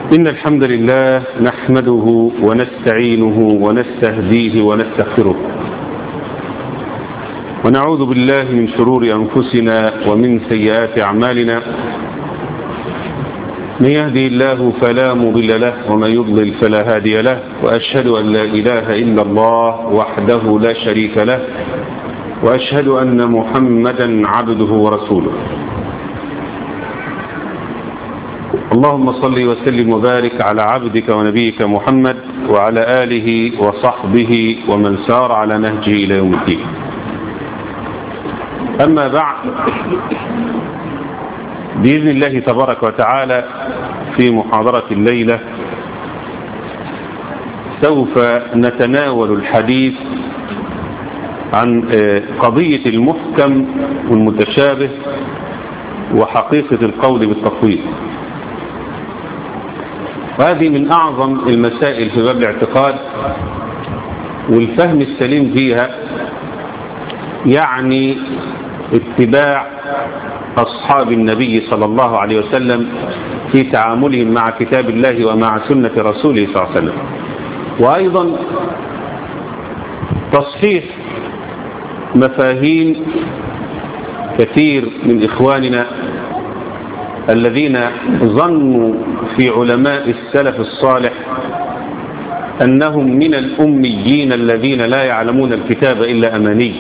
إن الحمد لله نحمده ونستعينه ونستهديه ونستغفره ونعوذ بالله من شرور أنفسنا ومن سيئات أعمالنا من يهدي الله فلا مضل له ومن يضلل فلا هادي له وأشهد أن لا إله إلا الله وحده لا شريك له وأشهد أن محمدا عبده ورسوله اللهم صل وسلم وبارك على عبدك ونبيك محمد وعلى آله وصحبه ومن سار على نهجه إلى يوم الدين أما بعد بإذن الله تبارك وتعالى في محاضرة الليلة سوف نتناول الحديث عن قضية المحكم والمتشابه وحقيقة القول بالتفويض وهذه من أعظم المسائل في باب الاعتقاد والفهم السليم فيها يعني اتباع أصحاب النبي صلى الله عليه وسلم في تعاملهم مع كتاب الله ومع سنة رسوله صلى الله عليه وسلم وأيضا تصحيح مفاهيم كثير من إخواننا الذين ظنوا في علماء السلف الصالح أنهم من الأميين الذين لا يعلمون الكتاب إلا أماني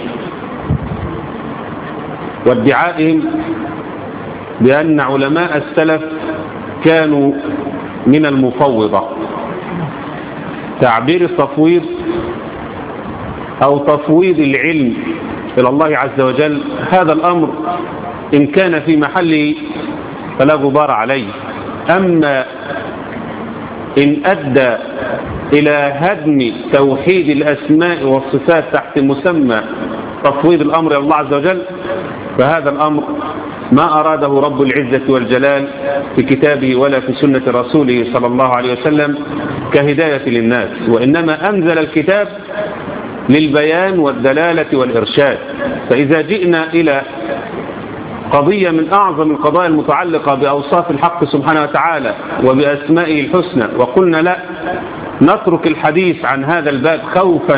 وادعائهم بأن علماء السلف كانوا من المفوضة تعبير التفويض أو تفويض العلم إلى الله عز وجل هذا الأمر إن كان في محله فلا غبار عليه أما إن أدى إلى هدم توحيد الأسماء والصفات تحت مسمى تفويض الأمر إلى الله عز وجل فهذا الأمر ما أراده رب العزة والجلال في كتابه ولا في سنة رسوله صلى الله عليه وسلم كهداية للناس وإنما أنزل الكتاب للبيان والدلالة والإرشاد فإذا جئنا إلى قضية من أعظم القضايا المتعلقة بأوصاف الحق سبحانه وتعالى وبأسمائه الحسنى وقلنا لا نترك الحديث عن هذا الباب خوفا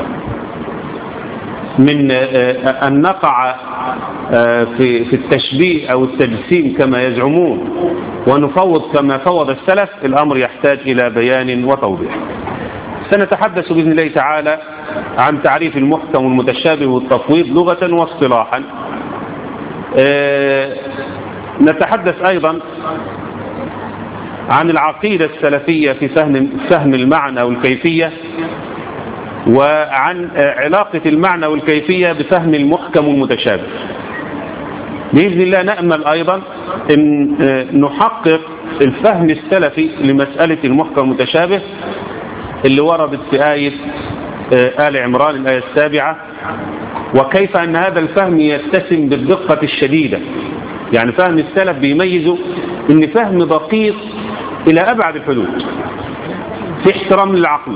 من أن نقع في في التشبيه أو التجسيم كما يزعمون ونفوض كما فوض السلف الأمر يحتاج إلى بيان وتوضيح سنتحدث بإذن الله تعالى عن تعريف المحكم والمتشابه والتفويض لغة واصطلاحا نتحدث أيضا عن العقيدة السلفية في فهم, فهم المعنى والكيفية وعن علاقة المعنى والكيفية بفهم المحكم والمتشابه بإذن الله نأمل أيضا أن نحقق الفهم السلفي لمسألة المحكم والمتشابه اللي وردت في آية آل عمران الآية السابعة وكيف أن هذا الفهم يتسم بالدقة الشديدة يعني فهم السلف بيميزه أن فهم دقيق إلى أبعد الحدود في احترام للعقل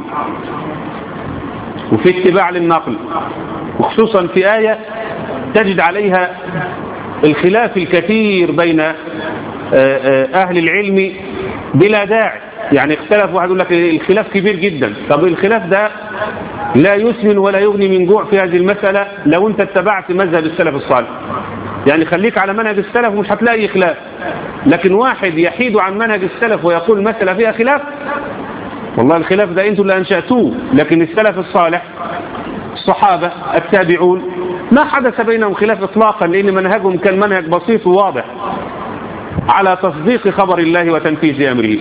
وفي اتباع للنقل وخصوصا في آية تجد عليها الخلاف الكثير بين أهل العلم بلا داعي يعني اختلف واحد يقول لك الخلاف كبير جدا طب الخلاف ده لا يسمن ولا يغني من جوع في هذه المسألة لو انت اتبعت مذهب السلف الصالح يعني خليك على منهج السلف ومش هتلاقي خلاف لكن واحد يحيد عن منهج السلف ويقول مسألة فيها خلاف والله الخلاف ده انتوا اللي انشأتوه لكن السلف الصالح الصحابة التابعون ما حدث بينهم خلاف اطلاقا لان منهجهم كان منهج بسيط وواضح على تصديق خبر الله وتنفيذ امره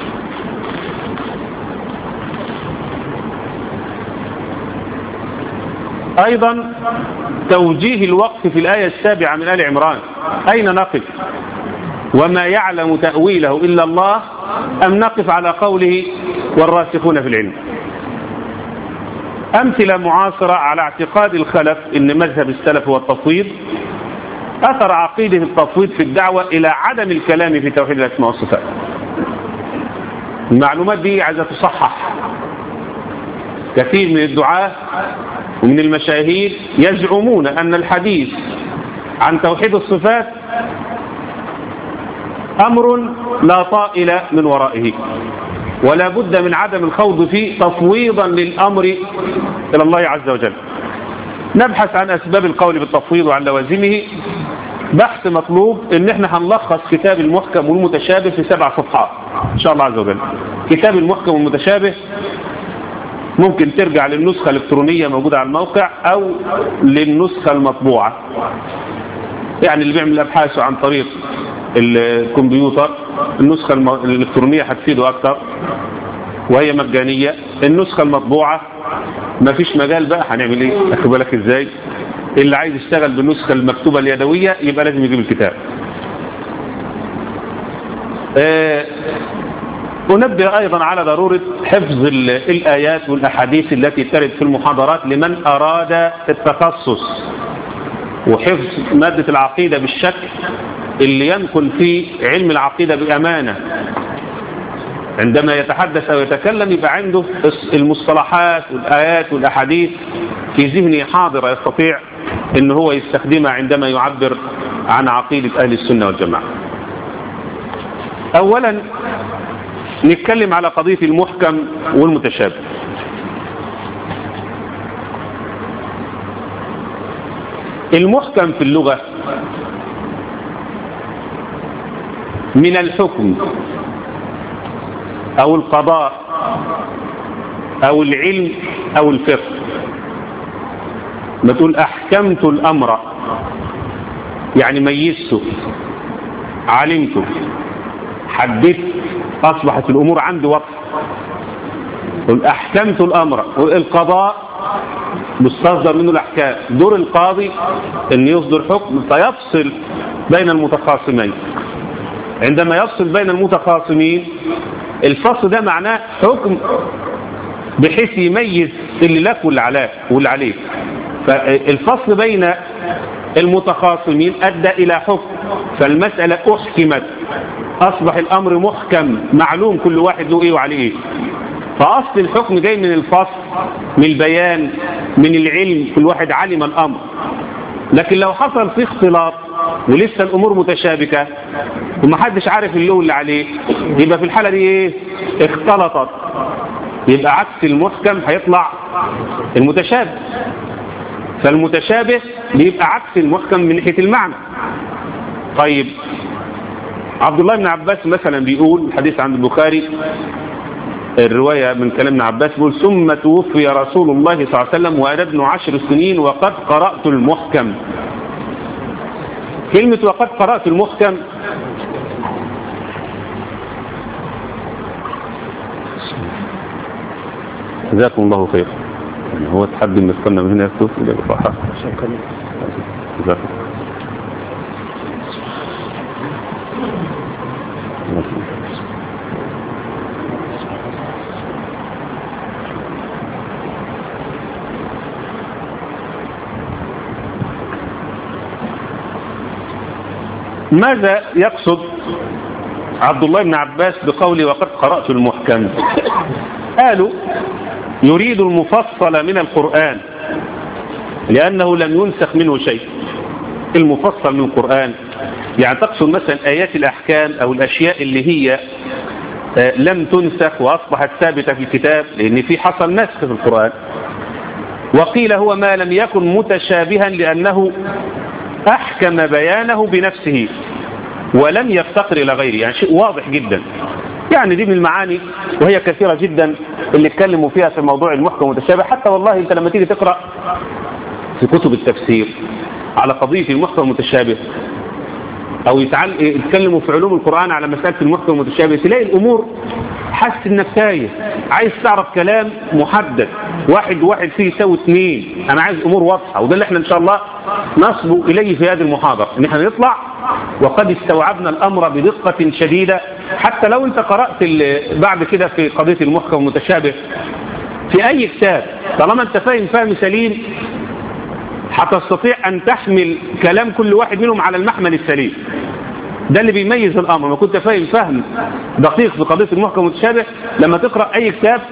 أيضا توجيه الوقف في الآية السابعة من آل عمران أين نقف وما يعلم تأويله إلا الله أم نقف على قوله والراسخون في العلم أمثلة معاصرة على اعتقاد الخلف إن مذهب السلف هو التفويض أثر عقيدة التفويض في الدعوة إلى عدم الكلام في توحيد الأسماء والصفات المعلومات دي عايزة تصحح كثير من الدعاة ومن المشاهير يزعمون أن الحديث عن توحيد الصفات أمر لا طائل من ورائه ولا بد من عدم الخوض فيه تفويضا للأمر إلى الله عز وجل نبحث عن أسباب القول بالتفويض وعن لوازمه بحث مطلوب ان احنا هنلخص كتاب المحكم والمتشابه في سبع صفحات ان شاء الله عز وجل كتاب المحكم والمتشابه ممكن ترجع للنسخة الإلكترونية موجودة على الموقع أو للنسخة المطبوعة يعني اللي بيعمل أبحاثه عن طريق الكمبيوتر النسخة الإلكترونية هتفيده أكتر وهي مجانية النسخة المطبوعة ما فيش مجال بقى هنعمل ايه اخد بالك ازاي اللي عايز يشتغل بالنسخة المكتوبة اليدوية يبقى لازم يجيب الكتاب آه أنبه أيضا على ضرورة حفظ الآيات والأحاديث التي ترد في المحاضرات لمن أراد التخصص وحفظ مادة العقيدة بالشكل اللي ينقل في علم العقيدة بأمانة عندما يتحدث أو يتكلم يبقى عنده المصطلحات والآيات والأحاديث في ذهنه حاضرة يستطيع ان هو يستخدمها عندما يعبر عن عقيدة أهل السنة والجماعة أولا نتكلم على قضية المحكم والمتشابه المحكم في اللغة من الحكم أو القضاء أو العلم أو الفقه ما تقول أحكمت الأمر يعني ميزته علمته حددت أصبحت الأمور عندي واضحة قل أحكمت الأمر القضاء مستصدر منه الأحكام دور القاضي أن يصدر حكم فيفصل بين المتخاصمين عندما يفصل بين المتخاصمين الفصل ده معناه حكم بحيث يميز اللي لك واللي عليك واللي عليك فالفصل بين المتخاصمين أدى إلى حكم فالمسألة أحكمت أصبح الأمر محكم معلوم كل واحد له إيه وعليه إيه فأصل الحكم جاي من الفصل من البيان من العلم كل واحد علم الأمر لكن لو حصل في اختلاط ولسه الأمور متشابكة ومحدش عارف اللي اللي عليه يبقى في الحالة دي إيه اختلطت يبقى عكس المحكم هيطلع المتشابه فالمتشابه بيبقى عكس المحكم من ناحية المعنى طيب عبد الله بن عباس مثلا بيقول الحديث عند البخاري الرواية من كلام ابن عباس بيقول ثم توفي رسول الله صلى الله عليه وسلم وأنا ابن عشر سنين وقد قرأت المحكم كلمة وقد قرأت المحكم جزاكم الله خير يعني هو تحدي ان يدخلنا من هنا يكتب الى الفاحة جزاكم ماذا يقصد عبد الله بن عباس بقوله وقد قرأت المحكم قالوا يريد المفصل من القرآن لأنه لم ينسخ منه شيء المفصل من القرآن يعني تقصد مثلا آيات الأحكام أو الأشياء اللي هي لم تنسخ وأصبحت ثابتة في الكتاب لأن في حصل نسخ في القرآن وقيل هو ما لم يكن متشابها لأنه أحكم بيانه بنفسه ولم يفتقر إلى غيره يعني شيء واضح جدا يعني دي من المعاني وهي كثيرة جدا اللي اتكلموا فيها في موضوع المحكم والمتشابه حتى والله انت لما تيجي تقرأ في كتب التفسير على قضية المحكم والمتشابه او يتكلموا في علوم القرآن على مسألة المحكم والمتشابه تلاقي الامور حاسس انك تايه عايز تعرف كلام محدد واحد واحد فيه يساوي اثنين انا عايز امور واضحة وده اللي احنا ان شاء الله نصبو اليه في هذه المحاضرة ان احنا نطلع وقد استوعبنا الامر بدقة شديدة حتى لو انت قرأت بعد كده في قضية المحكم والمتشابه في اي كتاب طالما انت فاهم فهم سليم هتستطيع ان تحمل كلام كل واحد منهم على المحمل السليم ده اللي بيميز الامر ما كنت فاهم فهم دقيق في قضية المحكم والمتشابه لما تقرأ اي كتاب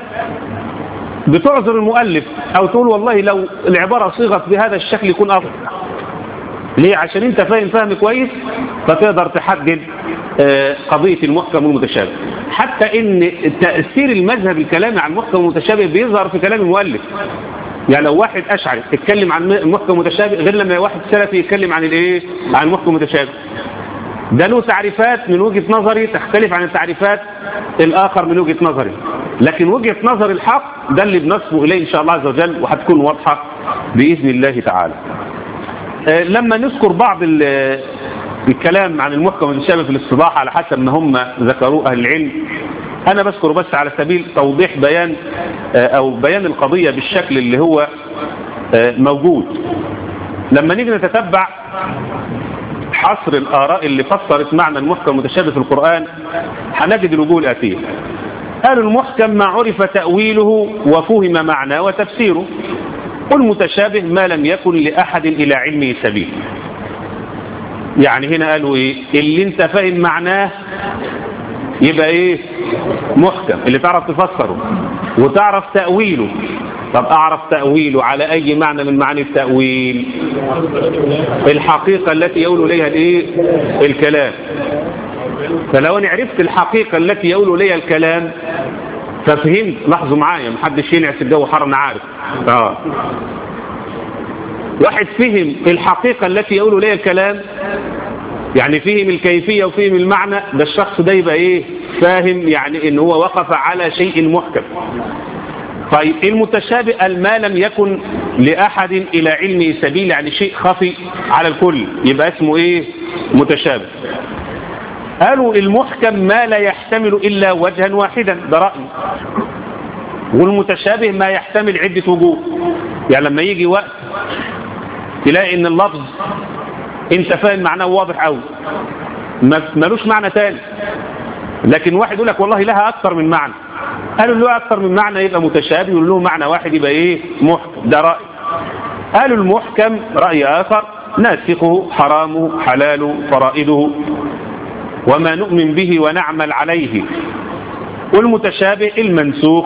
بتعذر المؤلف او تقول والله لو العبارة صيغت بهذا الشكل يكون افضل ليه عشان انت فاهم فهم كويس فتقدر تحدد قضية المحكم والمتشابه حتى ان تأثير المذهب الكلامي عن المحكم والمتشابه بيظهر في كلام المؤلف يعني لو واحد أشعري يتكلم عن المحكم والمتشابه غير لما واحد سلفي يتكلم عن الايه عن المحكم والمتشابه ده له تعريفات من وجهة نظري تختلف عن التعريفات الآخر من وجهة نظري لكن وجهة نظر الحق ده اللي بنصبه إليه إن شاء الله عز وجل وهتكون واضحة بإذن الله تعالى لما نذكر بعض الكلام عن المحكم والمتشابه في الاصطلاح على حسب ما هم ذكروه أهل العلم أنا بذكر بس على سبيل توضيح بيان أو بيان القضية بالشكل اللي هو موجود لما نيجي نتتبع حصر الآراء اللي فسرت معنى المحكم المتشابه في القرآن هنجد الوجوه الآتية قالوا المحكم ما عرف تأويله وفهم معناه وتفسيره والمتشابه ما لم يكن لأحد إلى علمه سبيل يعني هنا قالوا إيه اللي انت فاهم معناه يبقى إيه محكم اللي تعرف تفسره وتعرف تأويله طب أعرف تأويله على أي معنى من معاني التأويل الحقيقة التي يقول إليها الإيه الكلام فلو أنا عرفت الحقيقة التي يقول إليها الكلام ففهمت لاحظوا معايا محدش ينعس الجو حر انا عارف اه واحد فهم الحقيقة التي يقول إليها الكلام يعني فهم الكيفية وفهم المعنى ده الشخص ده يبقى ايه فاهم يعني ان هو وقف على شيء محكم طيب المتشابه ما لم يكن لأحد إلى علمه سبيل يعني شيء خفي على الكل يبقى اسمه ايه متشابه قالوا المحكم ما لا يحتمل إلا وجها واحدا ده رأي والمتشابه ما يحتمل عدة وجوه يعني لما يجي وقت تلاقي ان اللفظ انت فاهم معناه واضح قوي ملوش معنى تاني لكن واحد يقول لك والله لها اكثر من معنى قالوا له اكثر من معنى يبقى متشابه يقول له معنى واحد يبقى ايه محكم ده رأي قالوا المحكم رأي اخر ناسخه حرامه حلاله فرائده وما نؤمن به ونعمل عليه والمتشابه المنسوخ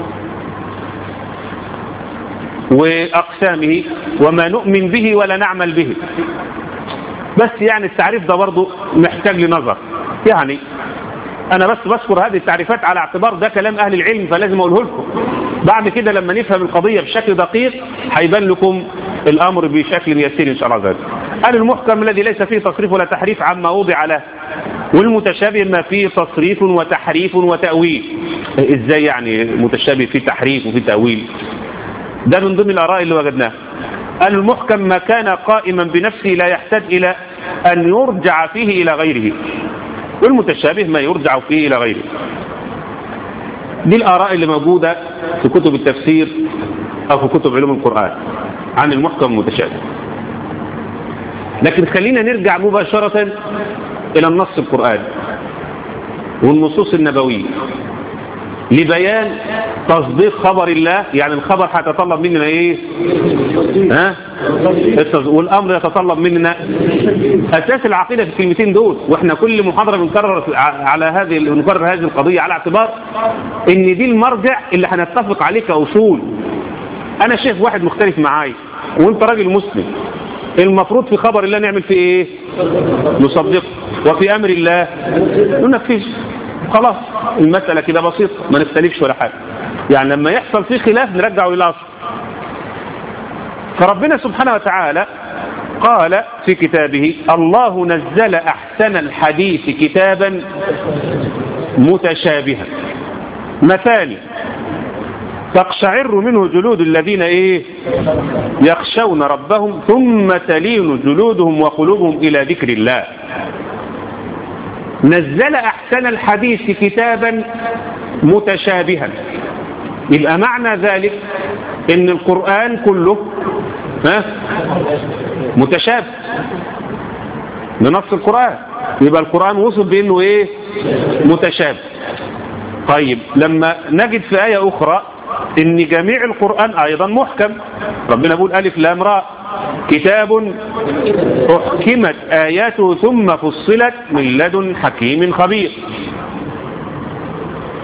وأقسامه وما نؤمن به ولا نعمل به بس يعني التعريف ده برضه محتاج لنظر يعني أنا بس بذكر هذه التعريفات على اعتبار ده كلام أهل العلم فلازم أقوله لكم بعد كده لما نفهم القضية بشكل دقيق هيبان لكم الأمر بشكل يسير إن شاء الله ذلك قال المحكم الذي ليس فيه تصريف ولا تحريف عما وضع له والمتشابه ما فيه تصريف وتحريف وتأويل ازاي يعني متشابه فيه تحريف وفيه تأويل ده من ضمن الآراء اللي وجدناها قال المحكم ما كان قائما بنفسه لا يحتاج إلى أن يرجع فيه إلى غيره والمتشابه ما يرجع فيه إلى غيره دي الآراء اللي موجودة في كتب التفسير أو في كتب علوم القرآن عن المحكم المتشابه لكن خلينا نرجع مباشرة إلى النص القرآني والنصوص النبوية لبيان تصديق خبر الله يعني الخبر هيتطلب مننا ايه ها والامر يتطلب مننا اساس العقيده في الكلمتين دول واحنا كل محاضره بنكرر على هذه بنكرر هذه القضيه على اعتبار ان دي المرجع اللي هنتفق عليه كاصول انا شايف واحد مختلف معايا وانت راجل مسلم المفروض في خبر الله نعمل فيه ايه نصدقه وفي امر الله ننفذه خلاص المسألة كده بسيطة ما نختلفش ولا حاجة يعني لما يحصل فيه خلاف نرجعه إلى أصل فربنا سبحانه وتعالى قال في كتابه الله نزل أحسن الحديث كتابا متشابها مثالي تقشعر منه جلود الذين ايه يخشون ربهم ثم تلين جلودهم وقلوبهم إلى ذكر الله نزل أحسن الحديث كتابا متشابها يبقى معنى ذلك ان القرآن كله ها متشابه بنص القرآن يبقى القرآن وصف بانه ايه متشابه طيب لما نجد في آية أخرى ان جميع القرآن ايضا محكم ربنا بيقول ألف لام راء كتاب أحكمت آياته ثم فصلت من لدن حكيم خبير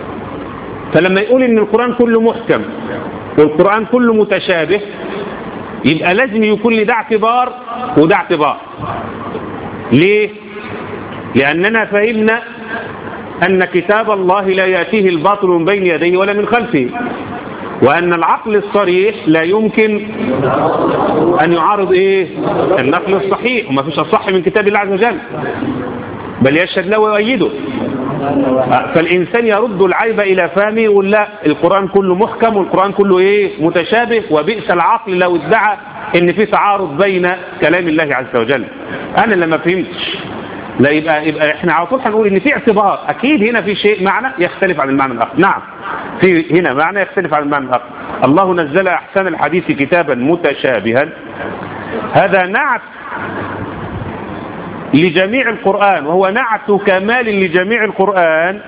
فلما يقول ان القرآن كله محكم والقرآن كله متشابه يبقى لازم يكون لي ده اعتبار وده اعتبار ليه لأننا فهمنا أن كتاب الله لا يأتيه الباطل من بين يديه ولا من خلفه وأن العقل الصريح لا يمكن أن يعارض إيه النقل الصحيح وما فيش الصح من كتاب الله عز وجل بل يشهد له ويؤيده فالإنسان يرد العيب إلى فهمه يقول لا القرآن كله محكم والقرآن كله إيه متشابه وبئس العقل لو ادعى إن في تعارض بين كلام الله عز وجل أنا لما فهمتش لا يبقى يبقى احنا على طول هنقول ان في اعتبار اكيد هنا في شيء معنى يختلف عن المعنى الاخر نعم في هنا معنى يختلف عن المعنى الاخر الله نزل احسن الحديث كتابا متشابها هذا نعت لجميع القرآن وهو نعت كمال لجميع القرآن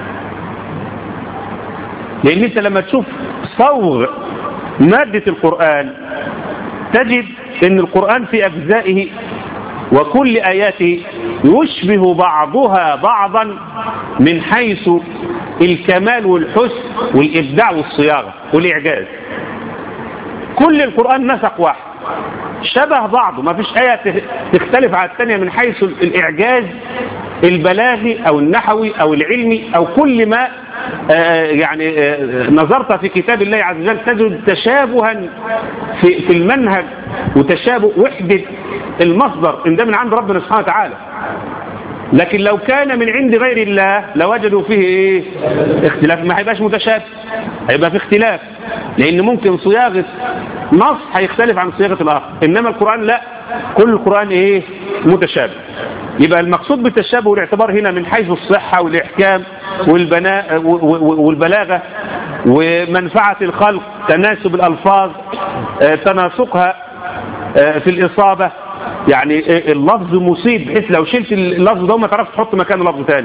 لان انت لما تشوف صوغ مادة القرآن تجد ان القرآن في اجزائه وكل آياته يشبه بعضها بعضا من حيث الكمال والحسن والإبداع والصياغة والإعجاز كل القرآن نسق واحد شبه بعضه ما فيش آية تختلف عن الثانية من حيث الإعجاز البلاغي أو النحوي أو العلمي أو كل ما آه يعني آه نظرت في كتاب الله عز وجل تجد تشابها في, في المنهج وتشابه وحدة المصدر ان ده من عند ربنا سبحانه وتعالى لكن لو كان من عند غير الله لوجدوا فيه ايه اختلاف ما هيبقاش متشابه هيبقى في اختلاف لان ممكن صياغة نص هيختلف عن صياغة الاخر انما القرآن لا كل القرآن ايه متشابه يبقى المقصود بالتشابه والاعتبار هنا من حيث الصحة والاحكام والبناء والبلاغة ومنفعة الخلق تناسب الالفاظ تناسقها في الاصابة يعني اللفظ مصيب بحيث لو شلت اللفظ ده ما تعرفش تحط مكانه لفظ ثاني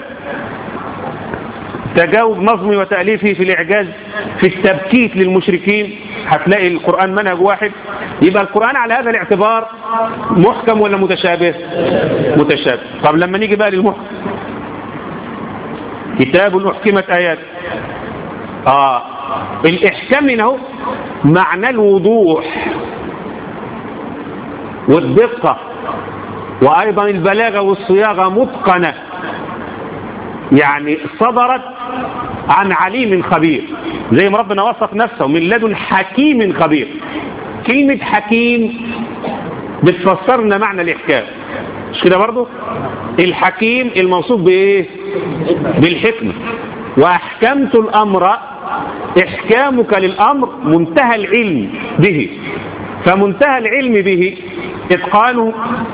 تجاوب نظمي وتأليفي في الإعجاز في التبكيت للمشركين هتلاقي القرآن منهج واحد يبقى القرآن على هذا الاعتبار محكم ولا متشابه متشابه طب لما نيجي بقى للمحكم كتاب أحكمت آيات آه الإحكام هنا هو معنى الوضوح والدقة وأيضا البلاغة والصياغة متقنة يعني صدرت عن عليم خبير زي ما ربنا وصف نفسه من لدن حكيم خبير كلمة حكيم بتفسرنا معنى الإحكام مش كده برضو الحكيم الموصوف بإيه بالحكمة وأحكمت الأمر إحكامك للأمر منتهى العلم به فمنتهى العلم به إتقانه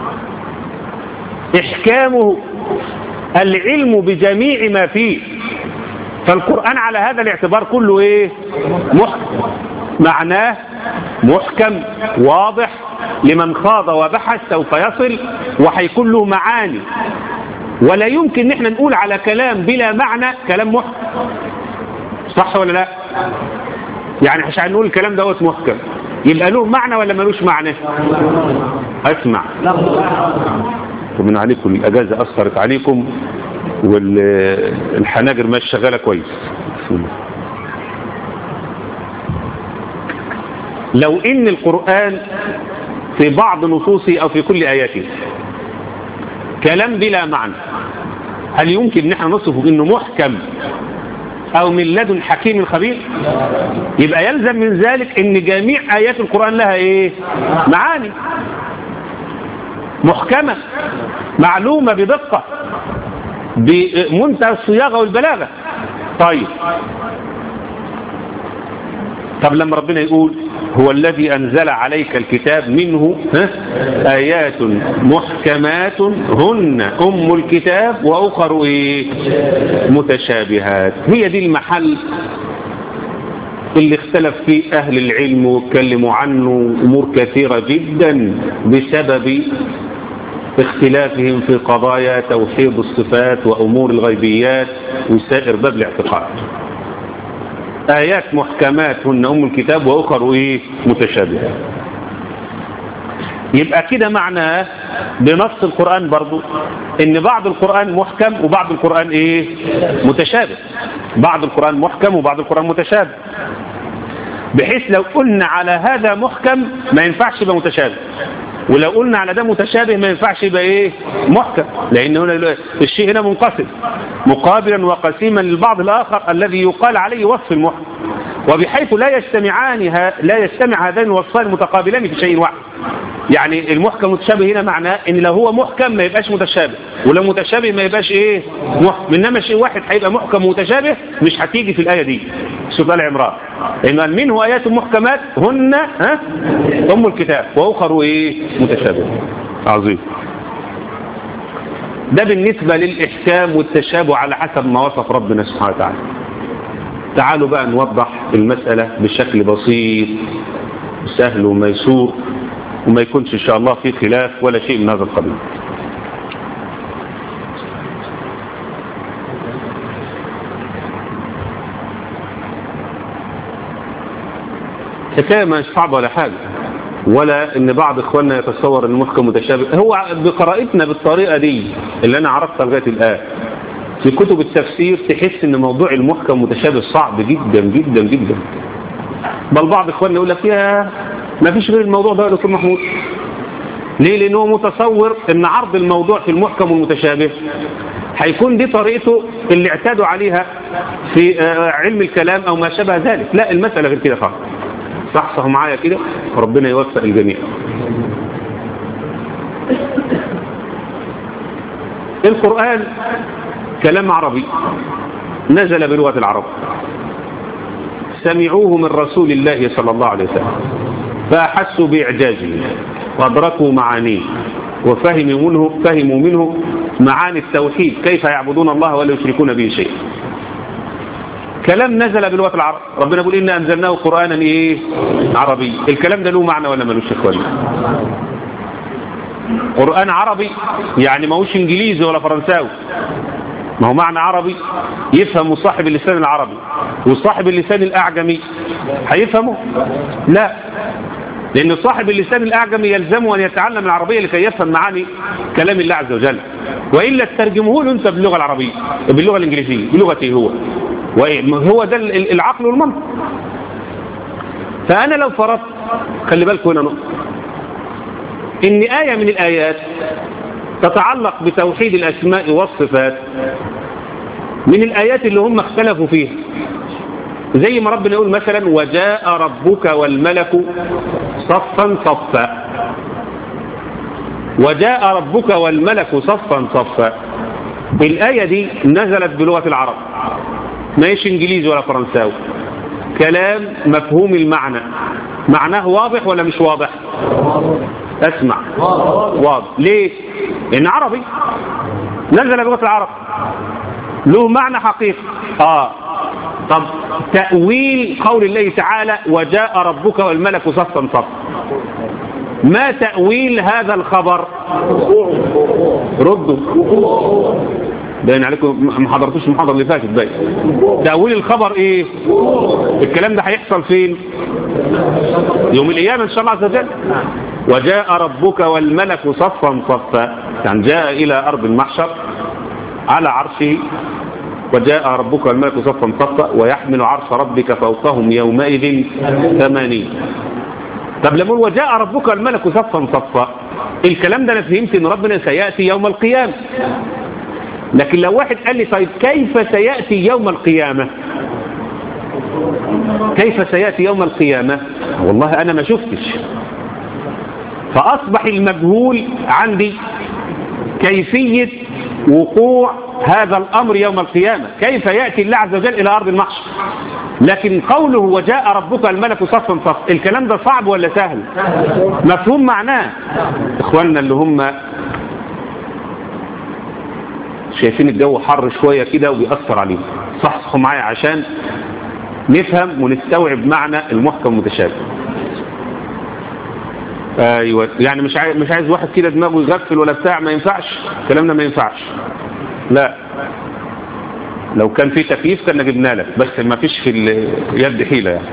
إحكامه العلم بجميع ما فيه فالقرآن على هذا الاعتبار كله إيه محكم معناه محكم واضح لمن خاض وبحث سوف يصل وهيكون له معاني ولا يمكن ان احنا نقول على كلام بلا معنى كلام محكم صح ولا لا يعني عشان نقول الكلام دوت محكم يبقى له معنى ولا ملوش معنى اسمع ومن عليكم الاجازه اثرت عليكم والحناجر مش شغاله كويس لو ان القرآن في بعض نصوصه او في كل اياته كلام بلا معنى هل يمكن ان احنا نصفه انه محكم او من لدن حكيم خبير يبقى يلزم من ذلك ان جميع ايات القرآن لها ايه معاني محكمة معلومة بدقة بمنتهى الصياغة والبلاغة طيب طب لما ربنا يقول هو الذي أنزل عليك الكتاب منه آيات محكمات هن أم الكتاب وأخر إيه متشابهات هي دي المحل اللي اختلف فيه أهل العلم واتكلموا عنه أمور كثيرة جدا بسبب اختلافهم في قضايا توحيد الصفات وأمور الغيبيات وسائر باب الاعتقاد آيات محكمات هن أم الكتاب وأخر إيه متشابهات يبقى كده معناه بنص القرآن برضو ان بعض القرآن محكم وبعض القرآن ايه متشابه بعض القرآن محكم وبعض القرآن متشابه بحيث لو قلنا على هذا محكم ما ينفعش يبقى متشابه ولو قلنا على ده متشابه ما ينفعش يبقى ايه محكم لان هنا الشيء هنا منقسم مقابلا وقسيما للبعض الاخر الذي يقال عليه وصف المحكم وبحيث لا يجتمعان لا يجتمع هذان الوصفان المتقابلان في شيء واحد يعني المحكم متشابه هنا معناه ان لو هو محكم ما يبقاش متشابه ولو متشابه ما يبقاش ايه محكم انما شيء واحد هيبقى محكم ومتشابه مش هتيجي في الايه دي سوره ال عمران ان منه ايات محكمات هن ها ام الكتاب واخر ايه متشابه عظيم ده بالنسبة للإحكام والتشابه على حسب ما وصف ربنا سبحانه وتعالى تعالوا بقى نوضح المسألة بشكل بسيط سهل وميسور وما يكونش إن شاء الله في خلاف ولا شيء من هذا القبيل حكاية مش صعبة ولا حاجة ولا ان بعض اخواننا يتصور ان المحكم متشابه هو بقراءتنا بالطريقة دي اللي انا عرفتها لغاية الان في كتب التفسير تحس ان موضوع المحكم متشابه صعب جدا جدا جدا بل بعض اخواننا يقول لك يا ما فيش غير الموضوع ده يا دكتور محمود ليه لانه متصور ان عرض الموضوع في المحكم والمتشابه هيكون دي طريقته اللي اعتادوا عليها في علم الكلام او ما شابه ذلك لا المسألة غير كده خالص صحصحوا معايا كده ربنا يوفق الجميع القرآن كلام عربي نزل بلغة العرب سمعوه من رسول الله صلى الله عليه وسلم فأحسوا بإعجازه وأدركوا معانيه وفهموا منه, فهموا منه معاني التوحيد كيف يعبدون الله ولا يشركون به شيء كلام نزل بلغة العرب ربنا يقول إنا أنزلناه قرآنا إيه عربي الكلام ده له معنى ولا ملوش إخواني قرآن عربي يعني ما هوش إنجليزي ولا فرنساوي ما هو معنى عربي يفهم صاحب اللسان العربي وصاحب اللسان الأعجمي هيفهمه لا لأن صاحب اللسان الأعجمي يلزمه أن يتعلم العربية لكي يفهم معاني كلام الله عز وجل وإلا تترجمه له أنت باللغة العربية باللغة الإنجليزية بلغته هو وهو ده العقل والمنطق فأنا لو فرضت خلي بالكم هنا نقطة إن آية من الآيات تتعلق بتوحيد الأسماء والصفات من الآيات اللي هم اختلفوا فيها زي ما ربنا يقول مثلا وجاء ربك والملك صفا صفا وجاء ربك والملك صفا صفا الآية دي نزلت بلغة العرب ما يش انجليزي ولا فرنساوي كلام مفهوم المعنى معناه واضح ولا مش واضح اسمع واضح ليه لان عربي نزل بلغة العرب له معنى حقيقي اه طب تأويل قول الله تعالى وجاء ربك والملك صفا صفا ما تأويل هذا الخبر ردوا باين عليكم ما حضرتوش المحاضره اللي فاتت باين تأويل الخبر ايه الكلام ده هيحصل فين يوم القيامه ان شاء الله عز وجل وجاء ربك والملك صفا صفا يعني جاء الى ارض المحشر على عرشه وجاء ربك والملك صفا صفا ويحمل عرش ربك فوقهم يومئذ ثمانين طب لما وجاء ربك والملك صفا صفا الكلام ده انا فهمت ان ربنا سياتي يوم القيامه لكن لو واحد قال لي طيب كيف سيأتي يوم القيامة كيف سيأتي يوم القيامة والله أنا ما شفتش فأصبح المجهول عندي كيفية وقوع هذا الأمر يوم القيامة كيف يأتي الله عز وجل إلى أرض المحشر لكن قوله وجاء ربك الملك صفا صف الكلام ده صعب ولا سهل مفهوم معناه إخواننا اللي هم شايفين الجو حر شوية كده وبيأثر عليهم صحصحوا معايا عشان نفهم ونستوعب معنى المحكم المتشابه ايوه يعني مش عايز مش عايز واحد كده دماغه يغفل ولا بتاع ما ينفعش كلامنا ما ينفعش لا لو كان في تكييف كنا جبنا لك بس ما فيش في اليد حيلة يعني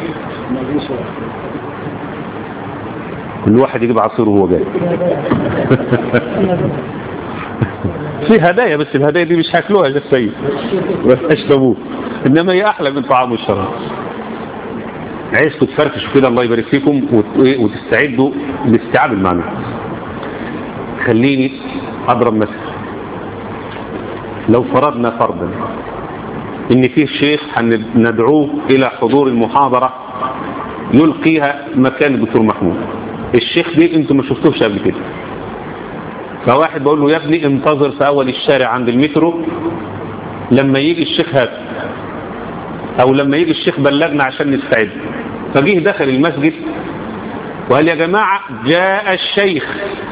كل واحد يجيب عصير وهو جاي في هدايا بس الهدايا دي مش هاكلوها يا السيد بس اشربوه انما هي احلى من طعام الشراب عايزكم تفرفشوا كده الله يبارك فيكم وتستعدوا لاستيعاب المعنى خليني اضرب مثل لو فرضنا فرضا ان فيه شيخ ندعوه الى حضور المحاضرة يلقيها مكان الدكتور محمود الشيخ دي انتم ما شفتوش قبل كده فواحد بقول له يا ابني انتظر في اول الشارع عند المترو لما يجي الشيخ هات او لما يجي الشيخ بلغنا عشان نستعد فجيه دخل المسجد وقال يا جماعة جاء الشيخ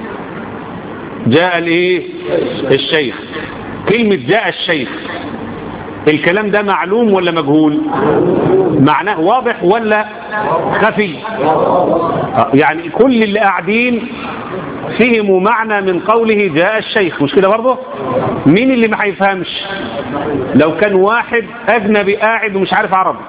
جاء الايه الشيخ كلمة جاء الشيخ الكلام ده معلوم ولا مجهول معناه واضح ولا خفي يعني كل اللي قاعدين فهموا معنى من قوله جاء الشيخ مش كده برضه مين اللي ما هيفهمش لو كان واحد اجنبي قاعد ومش عارف عربي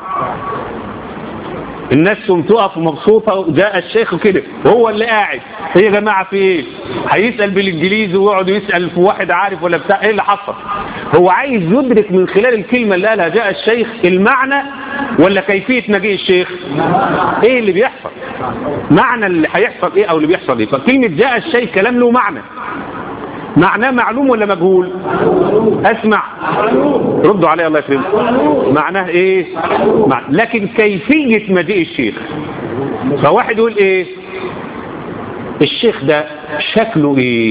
الناس ثم تقف مبسوطة جاء الشيخ كده وهو اللي قاعد ايه يا جماعة في ايه هيسأل بالانجليزي ويقعد يسأل في واحد عارف ولا بتاع ايه اللي حصل هو عايز يدرك من خلال الكلمة اللي قالها جاء الشيخ المعنى ولا كيفية مجيء الشيخ ايه اللي بيحصل معنى اللي هيحصل ايه او اللي بيحصل ايه فكلمة جاء الشيخ كلام له معنى معناه معلوم ولا مجهول اسمع ردوا علي الله يكرمكم معناه ايه معنى. لكن كيفية مجيء الشيخ فواحد يقول ايه الشيخ ده شكله ايه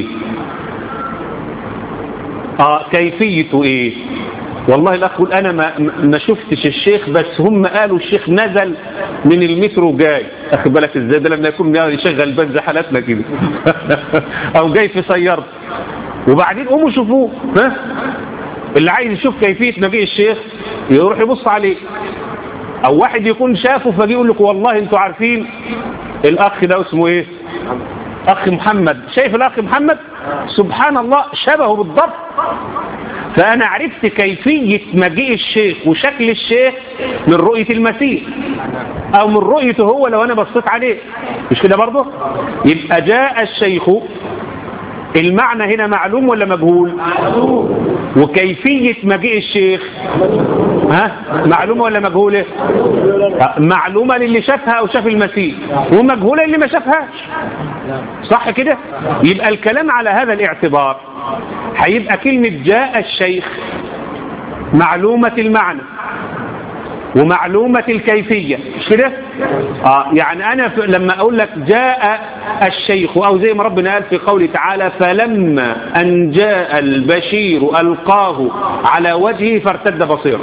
اه كيفيته ايه والله الاخ يقول انا ما, ما شفتش الشيخ بس هم قالوا الشيخ نزل من المترو جاي اخد بالك ازاي ده لما يكون يشغل بنز حالاتنا كده او جاي في سيارته وبعدين قوموا شوفوه ها اللي عايز يشوف كيفية مجيء الشيخ يروح يبص عليه او واحد يكون شافه فجي يقول لك والله انتوا عارفين الاخ ده اسمه ايه اخ محمد شايف الاخ محمد سبحان الله شبهه بالضبط فانا عرفت كيفية مجيء الشيخ وشكل الشيخ من رؤية المسيح او من رؤيته هو لو انا بصيت عليه مش كده برضه يبقى جاء الشيخ المعنى هنا معلوم ولا مجهول وكيفية مجيء الشيخ ها معلومة ولا مجهولة معلومة للي شافها او شاف المسيح ومجهولة للي ما شافهاش صح كده يبقى الكلام على هذا الاعتبار هيبقى كلمة جاء الشيخ معلومة المعنى ومعلومة الكيفية مش كده آه يعني أنا لما أقول لك جاء الشيخ أو زي ما ربنا قال في قوله تعالى فلما أن جاء البشير ألقاه على وجهه فارتد بصيره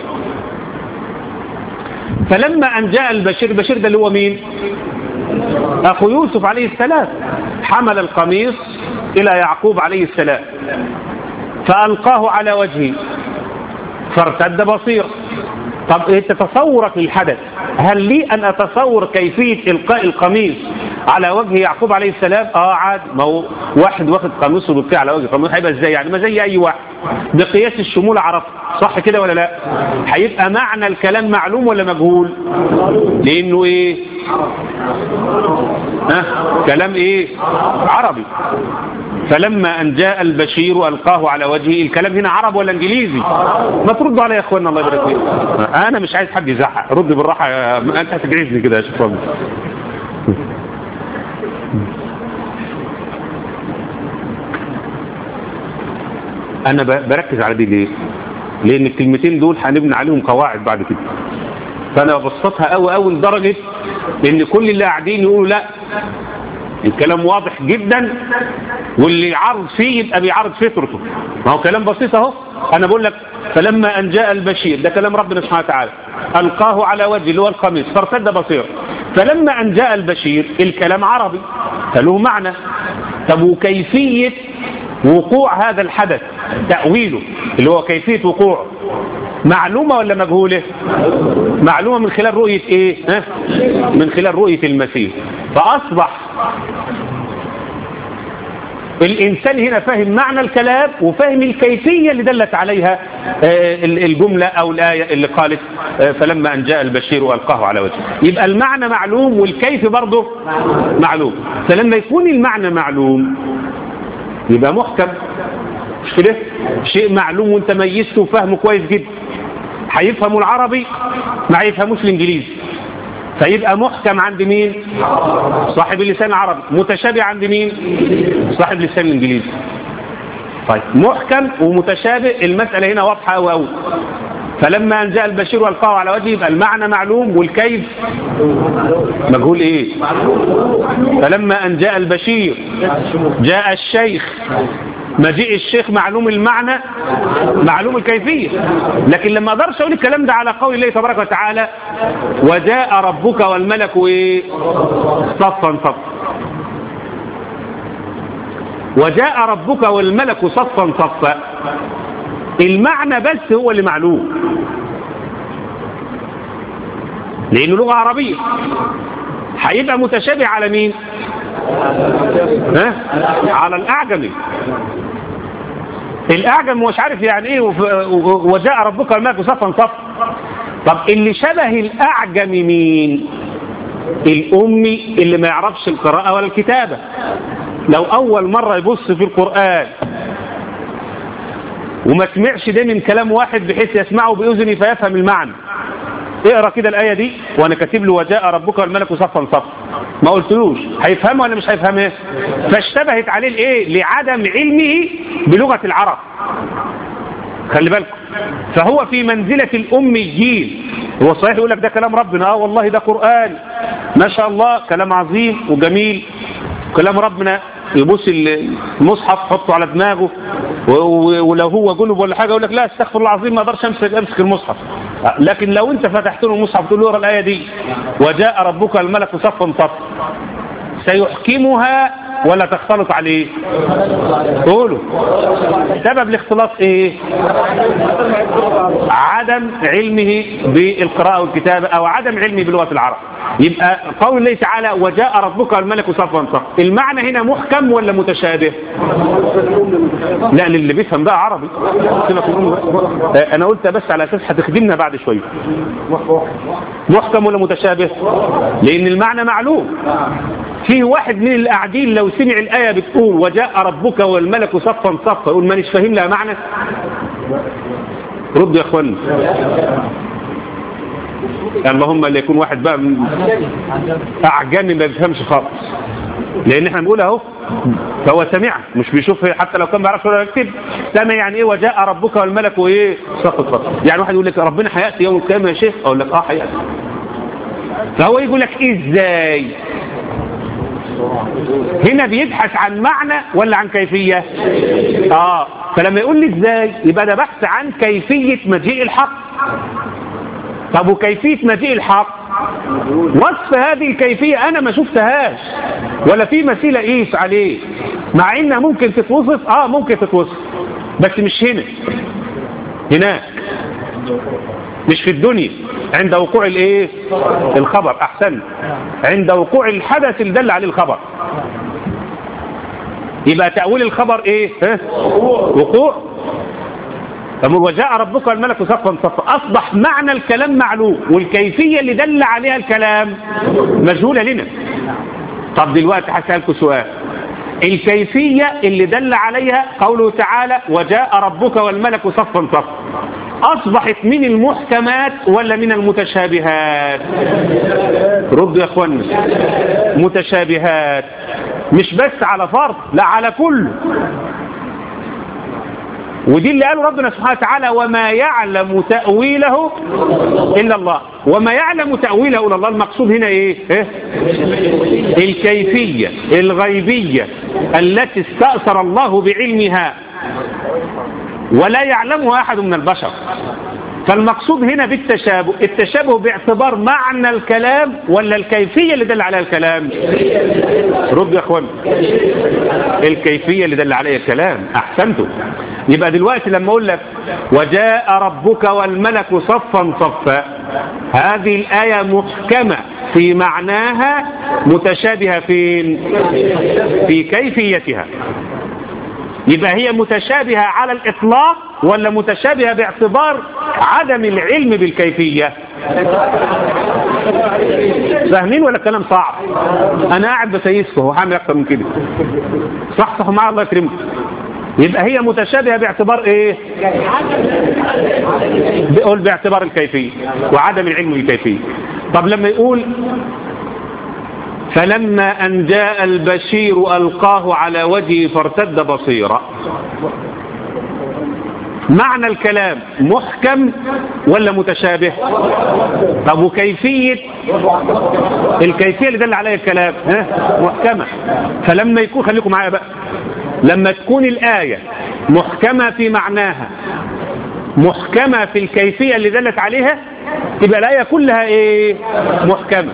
فلما أن جاء البشير البشير ده اللي هو مين أخو يوسف عليه السلام حمل القميص إلى يعقوب عليه السلام فألقاه على وجهه فارتد بصيره طب انت تصورك للحدث هل لي ان اتصور كيفية القاء القميص على وجه يعقوب عليه السلام اه عاد ما هو واحد واخد قميصه وبيلقيه على وجه قميص هيبقى ازاي يعني ما زي اي واحد بقياس الشمول عرف صح كده ولا لا هيبقى معنى الكلام معلوم ولا مجهول لانه ايه ها أه؟ كلام ايه عربي فلما ان جاء البشير القاه على وجهه الكلام هنا عرب ولا انجليزي ما تردوا علي يا اخوانا الله يبارك فيك انا مش عايز حد يزعق رد بالراحه انت هتجعزني كده يا شيخ فاضل انا بركز على دي ليه لان الكلمتين دول هنبني عليهم قواعد بعد كده فانا ببسطها قوي قوي لدرجه ان كل اللي قاعدين يقولوا لا الكلام واضح جدا واللي يعرض فيه يبقى بيعرض فطرته ما هو كلام بسيط اهو انا بقول لك فلما ان جاء البشير ده كلام ربنا سبحانه وتعالى القاه على وجه اللي هو القميص فارتد بصيره فلما ان جاء البشير الكلام عربي فله معنى طب وكيفيه وقوع هذا الحدث تأويله اللي هو كيفية وقوعه معلومة ولا مجهولة معلومة من خلال رؤية ايه ها؟ من خلال رؤية المسيح فأصبح الإنسان هنا فاهم معنى الكلام وفاهم الكيفية اللي دلت عليها الجملة أو الآية اللي قالت فلما أن جاء البشير وألقاه على وجهه يبقى المعنى معلوم والكيف برضه معلوم فلما يكون المعنى معلوم يبقى محكم مش كده شيء معلوم وانت ميزته وفهمه كويس جدا هيفهموا العربي ما هيفهموش الانجليزي فيبقى محكم عند مين صاحب اللسان العربي متشابه عند مين صاحب اللسان الانجليزي طيب محكم ومتشابه المسألة هنا واضحة أوي أوي فلما أن جاء البشير والقاه على وجهه يبقى المعنى معلوم والكيف مجهول إيه فلما أن جاء البشير جاء الشيخ مجيء الشيخ معلوم المعنى معلوم الكيفية لكن لما أقدرش أقول الكلام ده على قول الله تبارك وتعالى وجاء ربك والملك إيه صفا صفا وجاء ربك والملك صفا صفا المعنى بس هو اللي معلوم لأنه لغة عربية هيبقى متشابه على مين ها؟ على الأعجمي الأعجم مش عارف يعني إيه وجاء ربك والملك صفا صفا طب اللي شبه الأعجم مين الأمي اللي ما يعرفش القراءة ولا الكتابة لو أول مرة يبص في القرآن وما سمعش ده من كلام واحد بحيث يسمعه بأذنه فيفهم المعنى اقرا كده الآية دي وانا كاتب له وجاء ربك والملك صفا صفا ما قلتلوش هيفهمه ولا مش هيفهمه فاشتبهت عليه الايه لعدم علمه بلغة العرب خلي بالكم فهو في منزلة الأميين هو صحيح يقول لك ده كلام ربنا اه والله ده قرآن ما شاء الله كلام عظيم وجميل كلام ربنا يبص المصحف حطه على دماغه ولو هو جنب ولا حاجة يقول لك لا استغفر الله العظيم ما اقدرش امسك امسك المصحف لكن لو انت فتحت له المصحف تقول له اقرا الايه دي وجاء ربك الملك صفا صفا سيحكمها ولا تختلط عليه قولوا سبب الاختلاط ايه عدم علمه بالقراءة والكتابة او عدم علمه بلغة العرب يبقى قول الله تعالى وجاء ربك والملك صفا صفا المعنى هنا محكم ولا متشابه لا للي بيفهم بقى عربي انا قلت بس على اساس هتخدمنا بعد شوية محكم ولا متشابه لان المعنى معلوم فيه واحد من القاعدين لو سمع الآية بتقول وجاء ربك والملك صفا صفا يقول مانيش فاهم لها معنى رد يا اخوانا اللهم اللي يكون واحد بقى اعجمي ما بيفهمش خالص لان احنا بنقول اهو فهو سمع مش بيشوف حتى لو كان ما بيعرفش ولا يكتب سمع يعني ايه وجاء ربك والملك وايه صفا صفا يعني واحد يقول لك ربنا هياتي يوم القيامه يا شيخ اقول لك اه هياتي فهو يقول لك ازاي هنا بيبحث عن معنى ولا عن كيفية اه فلما يقول لي ازاي يبقى ده بحث عن كيفية مجيء الحق طب وكيفية مجيء الحق وصف هذه الكيفية انا ما شفتهاش ولا في مثيلة قيس عليه مع انها ممكن تتوصف اه ممكن تتوصف بس مش هنا هناك مش في الدنيا عند وقوع الايه الخبر احسن عند وقوع الحدث اللي دل عليه الخبر يبقى تأويل الخبر ايه ها؟ وقوع أمر وجاء ربك والملك صفا صفا أصبح معنى الكلام معلوم والكيفية اللي دل عليها الكلام مجهولة لنا طب دلوقتي هسألكم سؤال الكيفية اللي دل عليها قوله تعالى وجاء ربك والملك صفا صفا أصبحت من المحكمات ولا من المتشابهات ردوا يا أخوانا متشابهات مش بس على فرض لا على كل ودي اللي قاله ربنا سبحانه وتعالى وما يعلم تأويله إلا الله وما يعلم تأويله إلا الله المقصود هنا إيه, إيه؟ الكيفية الغيبية التي استأثر الله بعلمها ولا يعلمها أحد من البشر فالمقصود هنا بالتشابه التشابه باعتبار معنى الكلام ولا الكيفية اللي دل عليها الكلام رد يا اخوان الكيفية اللي دل عليها الكلام احسنتم يبقى دلوقتي لما اقول لك وجاء ربك والملك صفا صفا هذه الآية محكمة في معناها متشابهة فين في كيفيتها يبقى هي متشابهة على الإطلاق ولا متشابهة باعتبار عدم العلم بالكيفية فاهمين ولا كلام صعب أنا قاعد بسيسكم وهعمل أكتر من كده صح صح مع الله يكرمكم يبقى هي متشابهة باعتبار ايه بقول باعتبار الكيفية وعدم العلم بالكيفية طب لما يقول فلما أن جاء البشير ألقاه على وجهه فارتد بصيرا معنى الكلام محكم ولا متشابه طب وكيفية الكيفية اللي دل عليها الكلام ها محكمة فلما يكون خليكم معايا بقى لما تكون الآية محكمة في معناها محكمة في الكيفية اللي دلت عليها تبقى الآية كلها ايه محكمة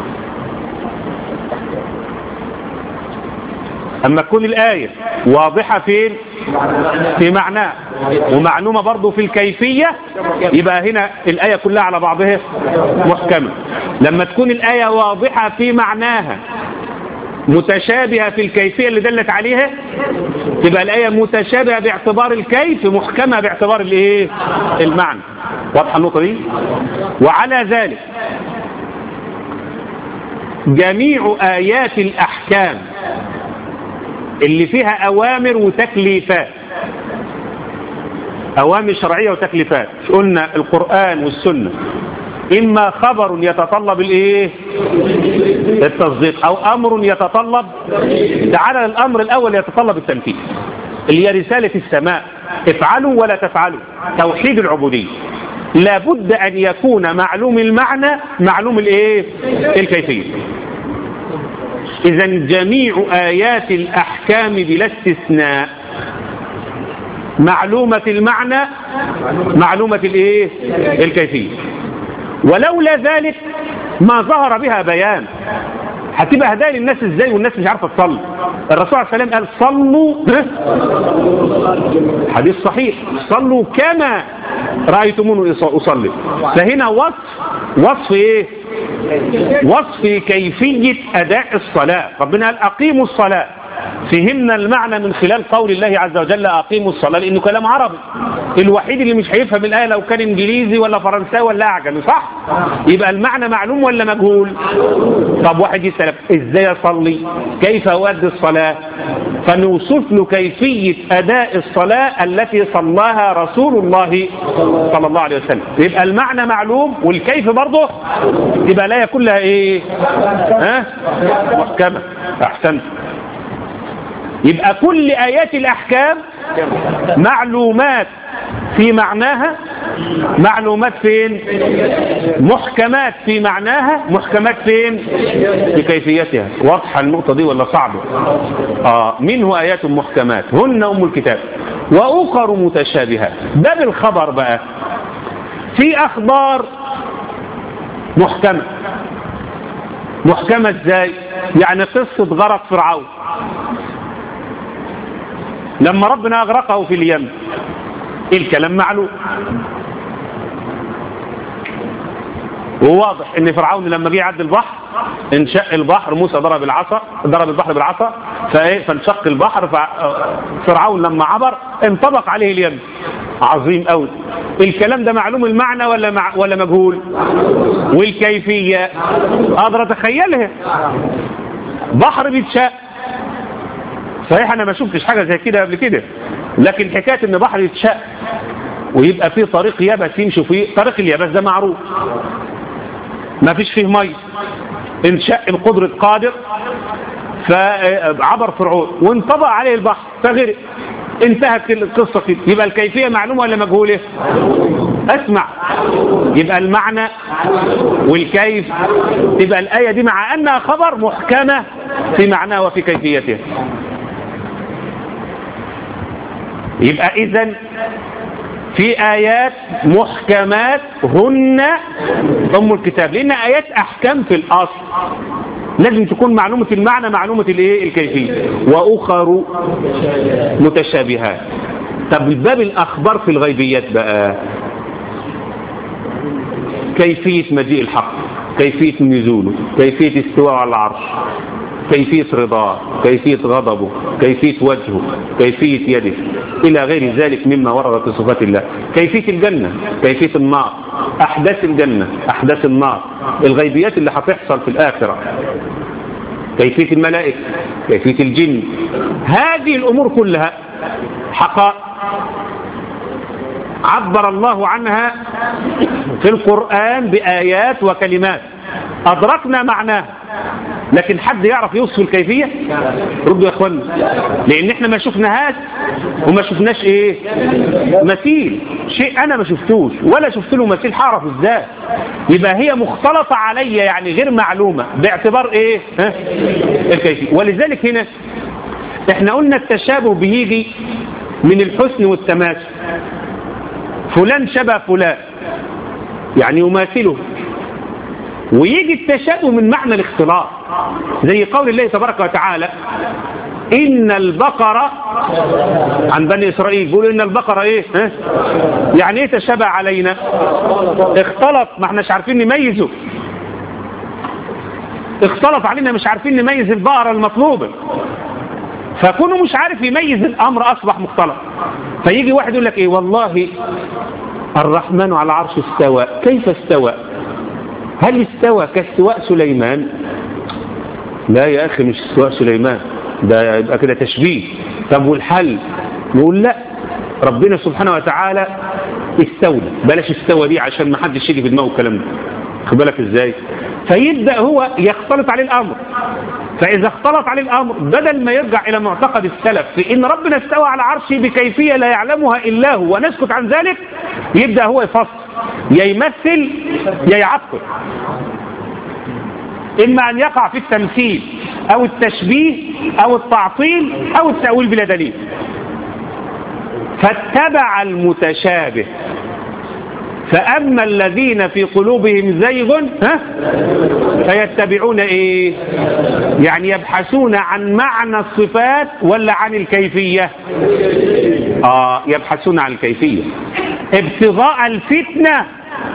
أما تكون الآية واضحة فين في معناه ومعلومة برضو في الكيفية يبقى هنا الآية كلها على بعضها محكمة لما تكون الآية واضحة في معناها متشابهة في الكيفية اللي دلت عليها تبقى الآية متشابهة باعتبار الكيف محكمة باعتبار الايه المعنى واضحة النقطة دي وعلى ذلك جميع آيات الأحكام اللي فيها أوامر وتكليفات أوامر شرعية وتكليفات قلنا القرآن والسنة إما خبر يتطلب الإيه التصديق أو أمر يتطلب تعالى الأمر الأول يتطلب التنفيذ اللي هي رسالة السماء افعلوا ولا تفعلوا توحيد العبودية لابد أن يكون معلوم المعنى معلوم الإيه الكيفية إذا جميع آيات الأحكام بلا استثناء معلومة المعنى معلومة الإيه الكيفية ولولا ذلك ما ظهر بها بيان هتبقى هدايا للناس ازاي والناس مش عارفه تصلي الرسول عليه السلام قال صلوا حديث صحيح صلوا كما رايتموني اصلي فهنا وصف وصف ايه وصف كيفيه اداء الصلاه ربنا قال اقيموا الصلاه فهمنا المعنى من خلال قول الله عز وجل أقيموا الصلاة لأنه كلام عربي الوحيد اللي مش هيفهم الآية لو كان إنجليزي ولا فرنساوي ولا أعجمي صح يبقى المعنى معلوم ولا مجهول طب واحد يسأل إزاي أصلي كيف أؤدي الصلاة فنوصف له كيفية أداء الصلاة التي صلاها رسول الله صلى الله عليه وسلم يبقى المعنى معلوم والكيف برضه يبقى لا كلها إيه ها محكمة أحسنت يبقى كل آيات الأحكام معلومات في معناها معلومات فين محكمات في معناها محكمات فين في كيفيتها واضحة النقطة دي ولا صعبة آه منه آيات محكمات هن أم الكتاب وأخر متشابهات ده بالخبر بقى في أخبار محكمة محكمة ازاي يعني قصة غرق فرعون لما ربنا أغرقه في اليم الكلام معلوم وواضح ان فرعون لما جه يعدي البحر انشق البحر موسى ضرب العصا ضرب البحر بالعصا فايه فانشق البحر فرعون لما عبر انطبق عليه اليم عظيم قوي الكلام ده معلوم المعنى ولا مع ولا مجهول والكيفيه اقدر اتخيلها بحر بيتشق صحيح انا ما شفتش حاجة زي كده قبل كده لكن حكاية ان بحر يتشق ويبقى فيه طريق يابس يمشوا فيه طريق اليابس ده معروف ما فيش فيه مي انشق بقدرة قادر فعبر فرعون وانطبق عليه البحر فغرق انتهت القصة كده يبقى الكيفية معلومة ولا مجهولة اسمع يبقى المعنى والكيف تبقى الآية دي مع أنها خبر محكمة في معناها وفي كيفيتها يبقى إذا في آيات محكمات هن أم الكتاب لأن آيات أحكام في الأصل لازم تكون معلومة المعنى معلومة الايه الكيفية وأخر متشابهات طب باب الأخبار في الغيبيات بقى كيفية مجيء الحق كيفية نزوله كيفية استواء على العرش كيفية رضاه كيفية غضبه كيفية وجهه كيفية يده إلى غير ذلك مما ورد في صفات الله كيفية الجنة كيفية النار أحداث الجنة أحداث النار الغيبيات اللي هتحصل في الآخرة كيفية الملائكة كيفية الجن هذه الأمور كلها حقائق عبر الله عنها في القرآن بآيات وكلمات أدركنا معناه لكن حد يعرف يوصف الكيفية ردوا يا اخوانا لان احنا ما شفناهاش وما شفناش ايه مثيل شيء انا ما شفتوش ولا شفت له مثيل هعرف ازاي يبقى هي مختلطة عليا يعني غير معلومة باعتبار ايه ها؟ الكيفية ولذلك هنا احنا قلنا التشابه بيجي من الحسن والتماثل فلان شبه فلان يعني يماثله ويجي التشابه من معنى الاختلاط زي قول الله تبارك وتعالى إن البقرة عن بني إسرائيل بيقولوا إن البقرة إيه ها؟ يعني إيه تشابه علينا اختلط ما احناش عارفين نميزه اختلط علينا مش عارفين نميز البقرة المطلوبة فكونه مش عارف يميز الأمر أصبح مختلط فيجي واحد يقول لك إيه والله الرحمن على العرش استوى كيف استوى هل استوى كاستواء سليمان لا يا أخي مش استواء سليمان ده يبقى كده تشبيه طب والحل نقول لا ربنا سبحانه وتعالى استولى بلاش استوى دي عشان ما حدش يجي في دماغه الكلام ده خد بالك ازاي فيبدأ هو يختلط عليه الأمر فإذا اختلط عليه الأمر بدل ما يرجع إلى معتقد السلف في إن ربنا استوى على عرشه بكيفية لا يعلمها إلا هو ونسكت عن ذلك يبدأ هو يفصل يا يمثل يا يعقل إما أن يقع في التمثيل أو التشبيه أو التعطيل أو التأويل بلا دليل فاتبع المتشابه فأما الذين في قلوبهم زيغ ها فيتبعون إيه يعني يبحثون عن معنى الصفات ولا عن الكيفية آه يبحثون عن الكيفية ابتغاء الفتنة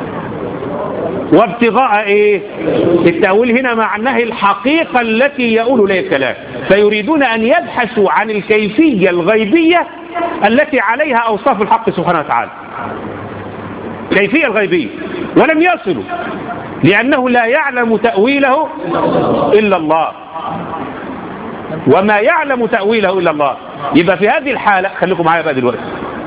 وابتغاء ايه التأويل هنا معناه الحقيقة التي يقول إليها الكلام فيريدون أن يبحثوا عن الكيفية الغيبية التي عليها أوصاف الحق سبحانه وتعالى كيفية الغيبية ولم يصلوا لأنه لا يعلم تأويله إلا الله وما يعلم تأويله إلا الله يبقى في هذه الحالة خليكم معايا بقى دلوقتي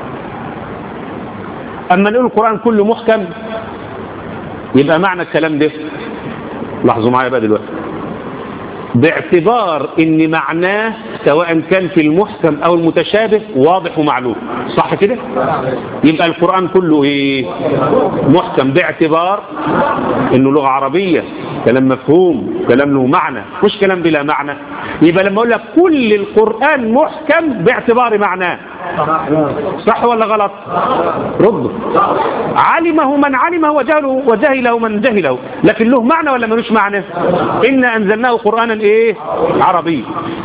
أما نقول القرآن كله محكم يبقى معنى الكلام ده لاحظوا معايا بقى دلوقتي باعتبار ان معناه سواء كان في المحكم او المتشابه واضح ومعلوم صح كده يبقى القرآن كله ايه محكم باعتبار انه لغة عربية كلام مفهوم كلام له معنى مش كلام بلا معنى يبقى لما اقول لك كل القرآن محكم باعتبار معناه صح ولا غلط رد علمه من علمه وجهله وجهله من جهله لكن له معنى ولا ملوش معنى إنا أنزلناه قرآنا إيه عربي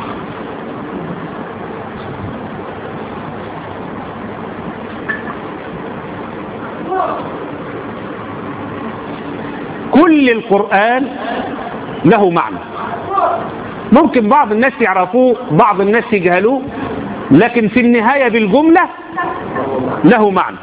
كل القرآن له معنى ممكن بعض الناس يعرفوه بعض الناس يجهلوه لكن في النهاية بالجملة له معنى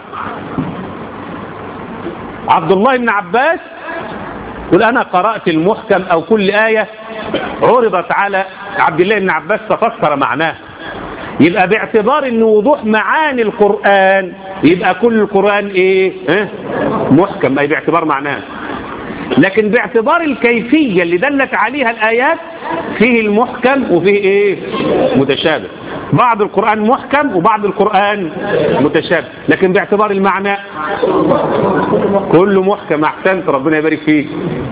عبد الله بن عباس يقول أنا قرأت المحكم أو كل آية عرضت على عبد الله بن عباس تفسر معناه يبقى باعتبار ان وضوح معاني القرآن يبقى كل القرآن ايه اه؟ محكم اي باعتبار معناه لكن باعتبار الكيفية اللي دلت عليها الآيات فيه المحكم وفيه ايه متشابه بعض القرآن محكم وبعض القرآن متشابه لكن باعتبار المعنى كله محكم احسنت ربنا يبارك فيك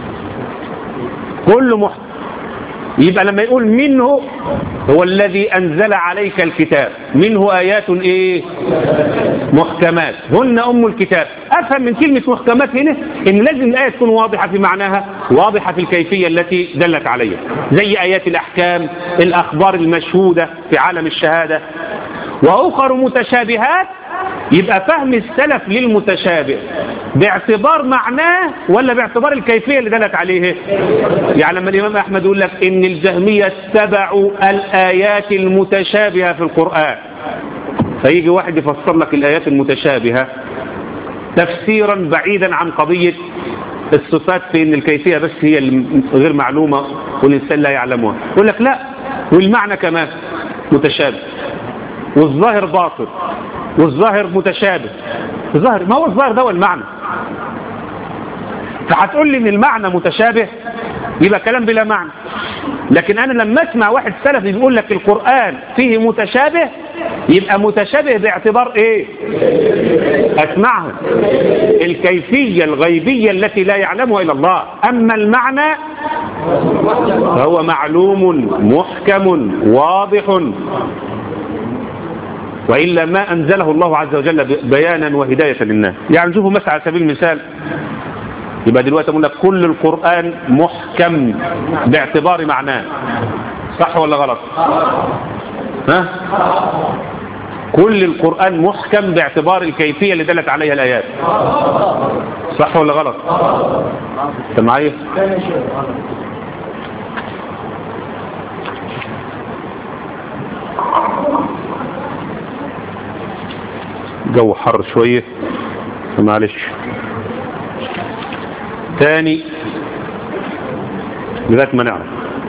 كله محكم يبقى لما يقول منه هو الذي أنزل عليك الكتاب منه آيات إيه محكمات هن أم الكتاب أفهم من كلمة محكمات هنا إن لازم الآية تكون واضحة في معناها واضحة في الكيفية التي دلت عليها زي آيات الأحكام الأخبار المشهودة في عالم الشهادة وأخر متشابهات يبقى فهم السلف للمتشابه باعتبار معناه ولا باعتبار الكيفية اللي دلت عليه يعني لما الإمام أحمد يقول لك إن الجهمية اتبعوا الآيات المتشابهة في القرآن فيجي واحد يفسر لك الآيات المتشابهة تفسيرا بعيدا عن قضية الصفات في ان الكيفية بس هي غير معلومة والإنسان لا يعلمها يقول لك لا والمعنى كمان متشابه والظاهر باطل والظاهر متشابه الظاهر ما هو الظاهر ده هو المعنى فهتقول لي ان المعنى متشابه يبقى كلام بلا معنى لكن أنا لما أسمع واحد سلفي بيقول لك القرآن فيه متشابه يبقى متشابه باعتبار إيه أسمعها الكيفية الغيبية التي لا يعلمها إلا الله أما المعنى فهو معلوم محكم واضح وإلا ما أنزله الله عز وجل بيانا وهداية للناس يعني شوفوا مثلا على سبيل المثال يبقى دلوقتي أقول لك كل القرآن محكم باعتبار معناه صح ولا غلط ها كل القرآن محكم باعتبار الكيفية اللي دلت عليها الآيات صح ولا غلط انت معايا جو حر شوية معلش تاني لغاية ما نعرف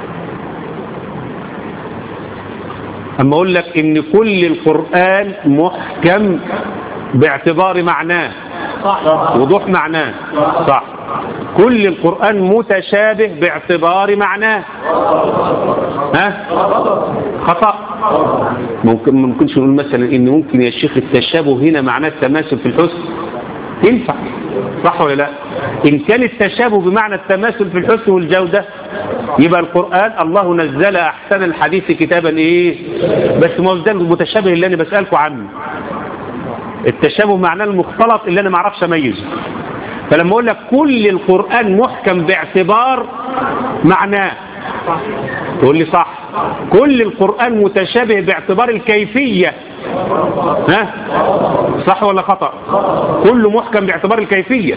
أما أقول لك إن كل القرآن محكم باعتبار معناه وضوح معناه صح كل القرآن متشابه باعتبار معناه ها خطأ ممكن ممكنش نقول مثلا ان ممكن يا شيخ التشابه هنا معناه التماثل في الحسن ينفع صح ولا لا ان كان التشابه بمعنى التماثل في الحسن والجودة يبقى القرآن الله نزل احسن الحديث كتابا ايه بس ما هو ده المتشابه اللي انا بسألكم عنه التشابه معناه المختلط اللي انا ما اعرفش اميزه فلما اقول لك كل القرآن محكم باعتبار معناه تقول لي صح كل القرآن متشابه باعتبار الكيفية ها صح ولا خطأ كله محكم باعتبار الكيفية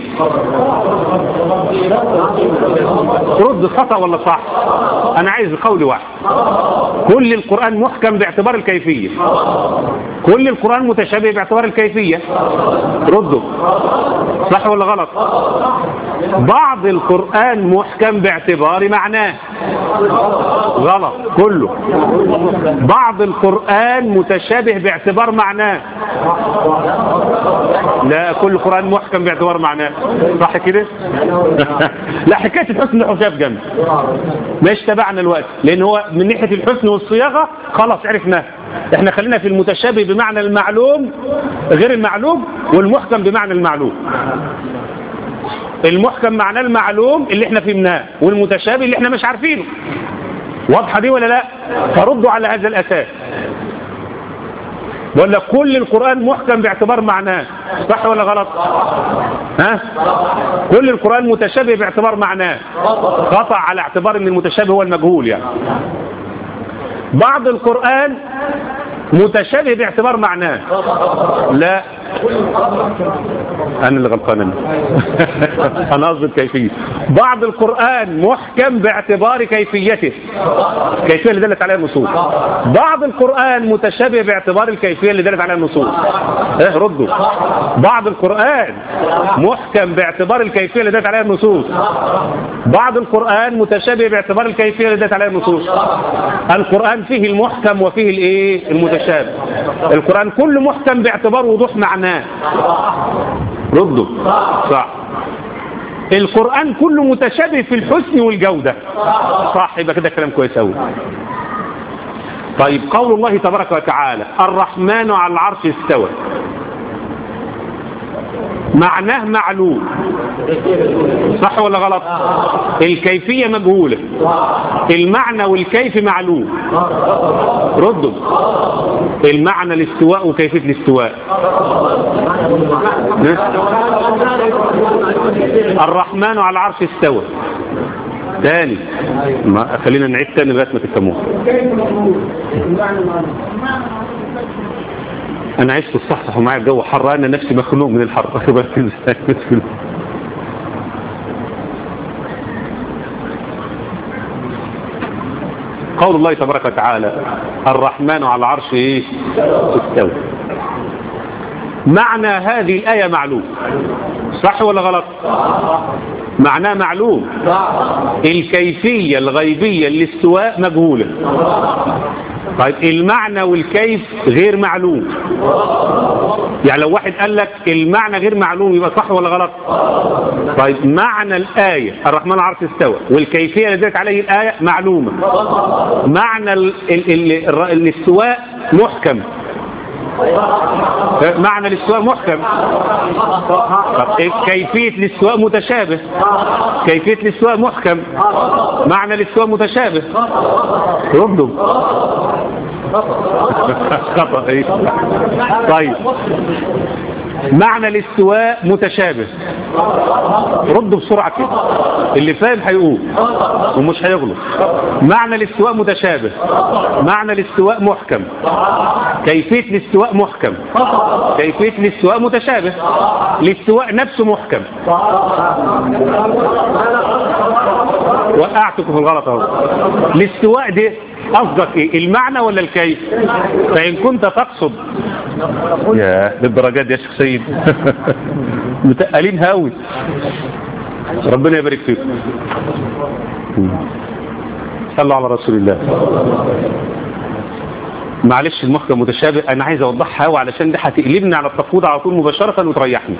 رد خطأ ولا صح انا عايز قول واحد كل القرآن محكم باعتبار الكيفية كل القرآن متشابه باعتبار الكيفية ردوا صح ولا غلط بعض القرآن محكم باعتبار معناه غلط كله بعض القرآن متشابه باعتبار معناه لا كل القرآن محكم باعتبار معناه صح كده لا حكاية الحسن والحجاب جنب مش تبعنا الوقت لان هو من ناحية الحسن والصياغة خلاص عرفناه احنا خلينا في المتشابه بمعنى المعلوم غير المعلوم والمحكم بمعنى المعلوم المحكم معناه المعلوم اللي احنا فهمناه والمتشابه اللي احنا مش عارفينه واضحة دي ولا لا فردوا على هذا الأساس بقول لك كل القرآن محكم باعتبار معناه صح ولا غلط ها كل القرآن متشابه باعتبار معناه خطأ على اعتبار ان المتشابه هو المجهول يعني بعض القرآن متشابه باعتبار معناه لا انا اللي غلطان انا انا قصدي الكيفيه بعض القران محكم باعتبار كيفيته الكيفيه اللي دلت عليها النصوص بعض القران متشابه باعتبار الكيفيه اللي دلت عليها النصوص ايه ردوا بعض القران محكم باعتبار الكيفيه اللي دلت عليها النصوص بعض القران متشابه باعتبار الكيفيه اللي دلت عليها النصوص القران فيه المحكم وفيه الايه المتشابه القران كله محكم باعتبار وضوح معناه ردوا صح القرآن كله متشابه في الحسن والجودة صح يبقى كده كلام كويس قوي طيب قول الله تبارك وتعالى الرحمن على العرش استوى معناه معلوم صح ولا غلط الكيفية مجهولة المعنى والكيف معلوم ردوا المعنى الاستواء وكيفية الاستواء الرحمن على العرش استوى تاني ما خلينا نعيد تاني لغايه ما تفهموه انا عشت في الصحصح ومعايا الجو حر انا نفسي مخنوق من الحر قول الله تبارك وتعالى الرحمن على العرش ايه استوى معنى هذه الآية معلوم صح ولا غلط معناه معلوم الكيفية الغيبية للاستواء مجهولة طيب المعنى والكيف غير معلوم يعني لو واحد قال لك المعنى غير معلوم يبقى صح ولا غلط طيب معنى الآية الرحمن على العرش استوى والكيفية التي دلت عليه الآية معلومة معنى ال ال ال ال الاستواء محكم معنى الاستواء محكم طب إيه كيفية الاستواء متشابه كيفية الاستواء محكم معنى الاستواء متشابه ردوا خطأ إيه؟ طيب معنى الاستواء متشابه ردوا بسرعة كده اللي فاهم هيقول ومش هيغلط معنى الاستواء متشابه معنى الاستواء محكم كيفية الاستواء محكم كيفية الاستواء متشابه الاستواء نفسه محكم وقعتكم في الغلط اهو الاستواء ده قصدك ايه المعنى ولا الكيف فإن كنت تقصد يا للدرجات دي يا شيخ سيد متقلين هاوي ربنا يبارك فيكم صلوا على رسول الله معلش المحكم متشابه انا عايز اوضحها قوي علشان دي هتقلبني على التفويض على طول مباشره وتريحني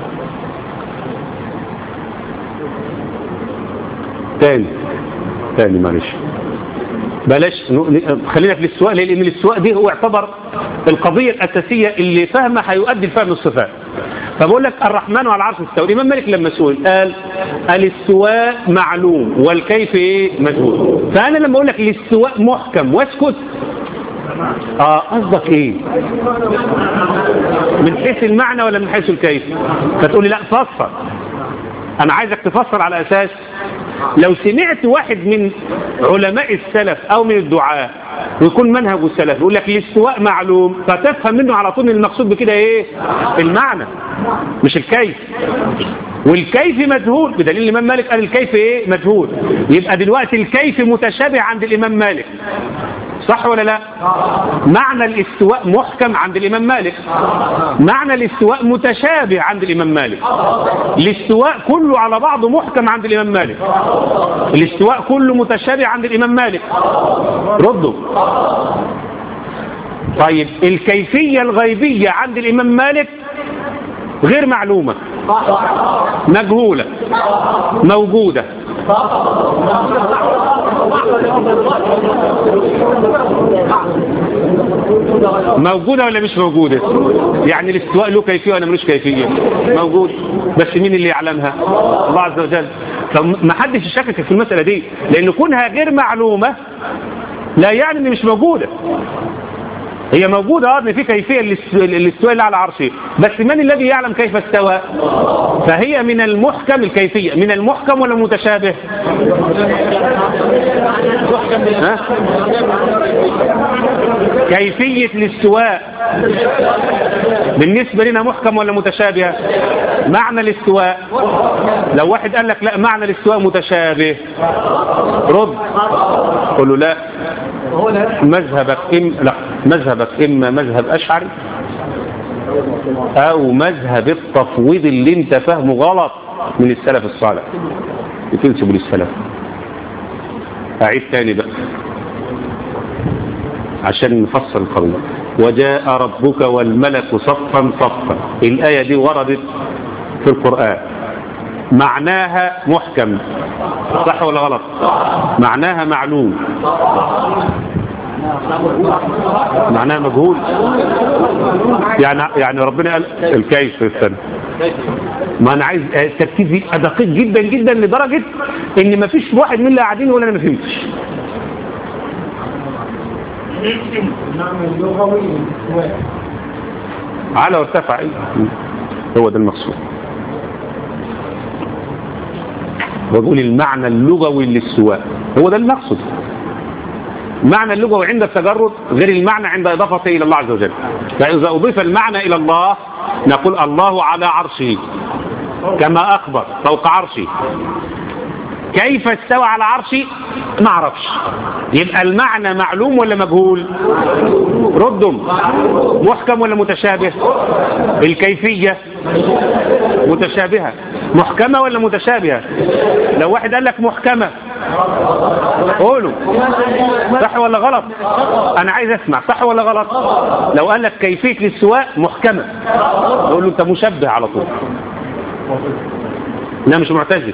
تاني تاني معلش بلاش خلينا في الاستواء لان الاستواء دي هو يعتبر القضية الأساسية اللي فهمها هيؤدي لفهم الصفات فبقول لك الرحمن على العرش استوى الإمام مالك لما سئل قال الاستواء معلوم والكيف ايه مجهول فأنا لما أقول لك الاستواء محكم واسكت اه قصدك ايه من حيث المعنى ولا من حيث الكيف فتقول لي لا فسر انا عايزك تفسر على اساس لو سمعت واحد من علماء السلف او من الدعاة ويكون منهج السلف يقول لك الاستواء معلوم فتفهم منه على طول المقصود بكده ايه المعنى مش الكيف والكيف مجهول بدليل الامام مالك قال الكيف ايه مجهول يبقى دلوقتي الكيف متشابه عند الامام مالك صح ولا لا معنى الاستواء محكم عند الإمام مالك معنى الاستواء متشابه عند الإمام مالك الاستواء كله على بعضه محكم عند الإمام مالك الاستواء كله متشابه عند الإمام مالك ردوا طيب الكيفية الغيبية عند الإمام مالك غير معلومة مجهولة موجودة موجودة ولا مش موجودة يعني الاستواء له كيفية ولا ملوش كيفية موجود بس مين اللي يعلمها الله عز وجل فما حدش يشكك في المسألة دي لأن كونها غير معلومة لا يعني ان مش موجودة هي موجودة اه ان في كيفية للاستواء اللي على عرشه بس من الذي يعلم كيف استوى فهي من المحكم الكيفية من المحكم ولا المتشابه ها؟ كيفية الاستواء بالنسبة لنا محكم ولا متشابه معنى الاستواء لو واحد قال لك لا معنى الاستواء متشابه رد قل له لا مذهبك إم لا مذهبك إما مذهب أشعري أو مذهب التفويض اللي انت فاهمه غلط من السلف الصالح بتنسب للسلف أعيد تاني بقى عشان نفسر القضية وجاء ربك والملك صفا صفا الآية دي وردت في القرآن معناها محكم صح ولا غلط معناها معلوم معناها مجهول يعني يعني ربنا قال الكيف في السنة ما انا عايز التركيز يبقى دقيق جدا جدا لدرجة ان ما فيش واحد من اللي قاعدين يقول انا ما فهمتش على وارتفع هو ده المقصود وبقول المعنى اللغوي للسواء هو ده المقصود المعنى اللغوي عند التجرد غير المعنى عند إضافته إلى الله عز وجل فإذا أضيف المعنى إلى الله نقول الله على عرشه كما أخبر فوق عرشه كيف استوى على عرشي ما اعرفش يبقى المعنى معلوم ولا مجهول ردهم محكم ولا متشابه الكيفية متشابهة محكمة ولا متشابهة لو واحد قال لك محكمة قولوا صح ولا غلط انا عايز اسمع صح ولا غلط لو قال لك كيفية الاستواء محكمة نقول له انت مشبه على طول لا مش معتزل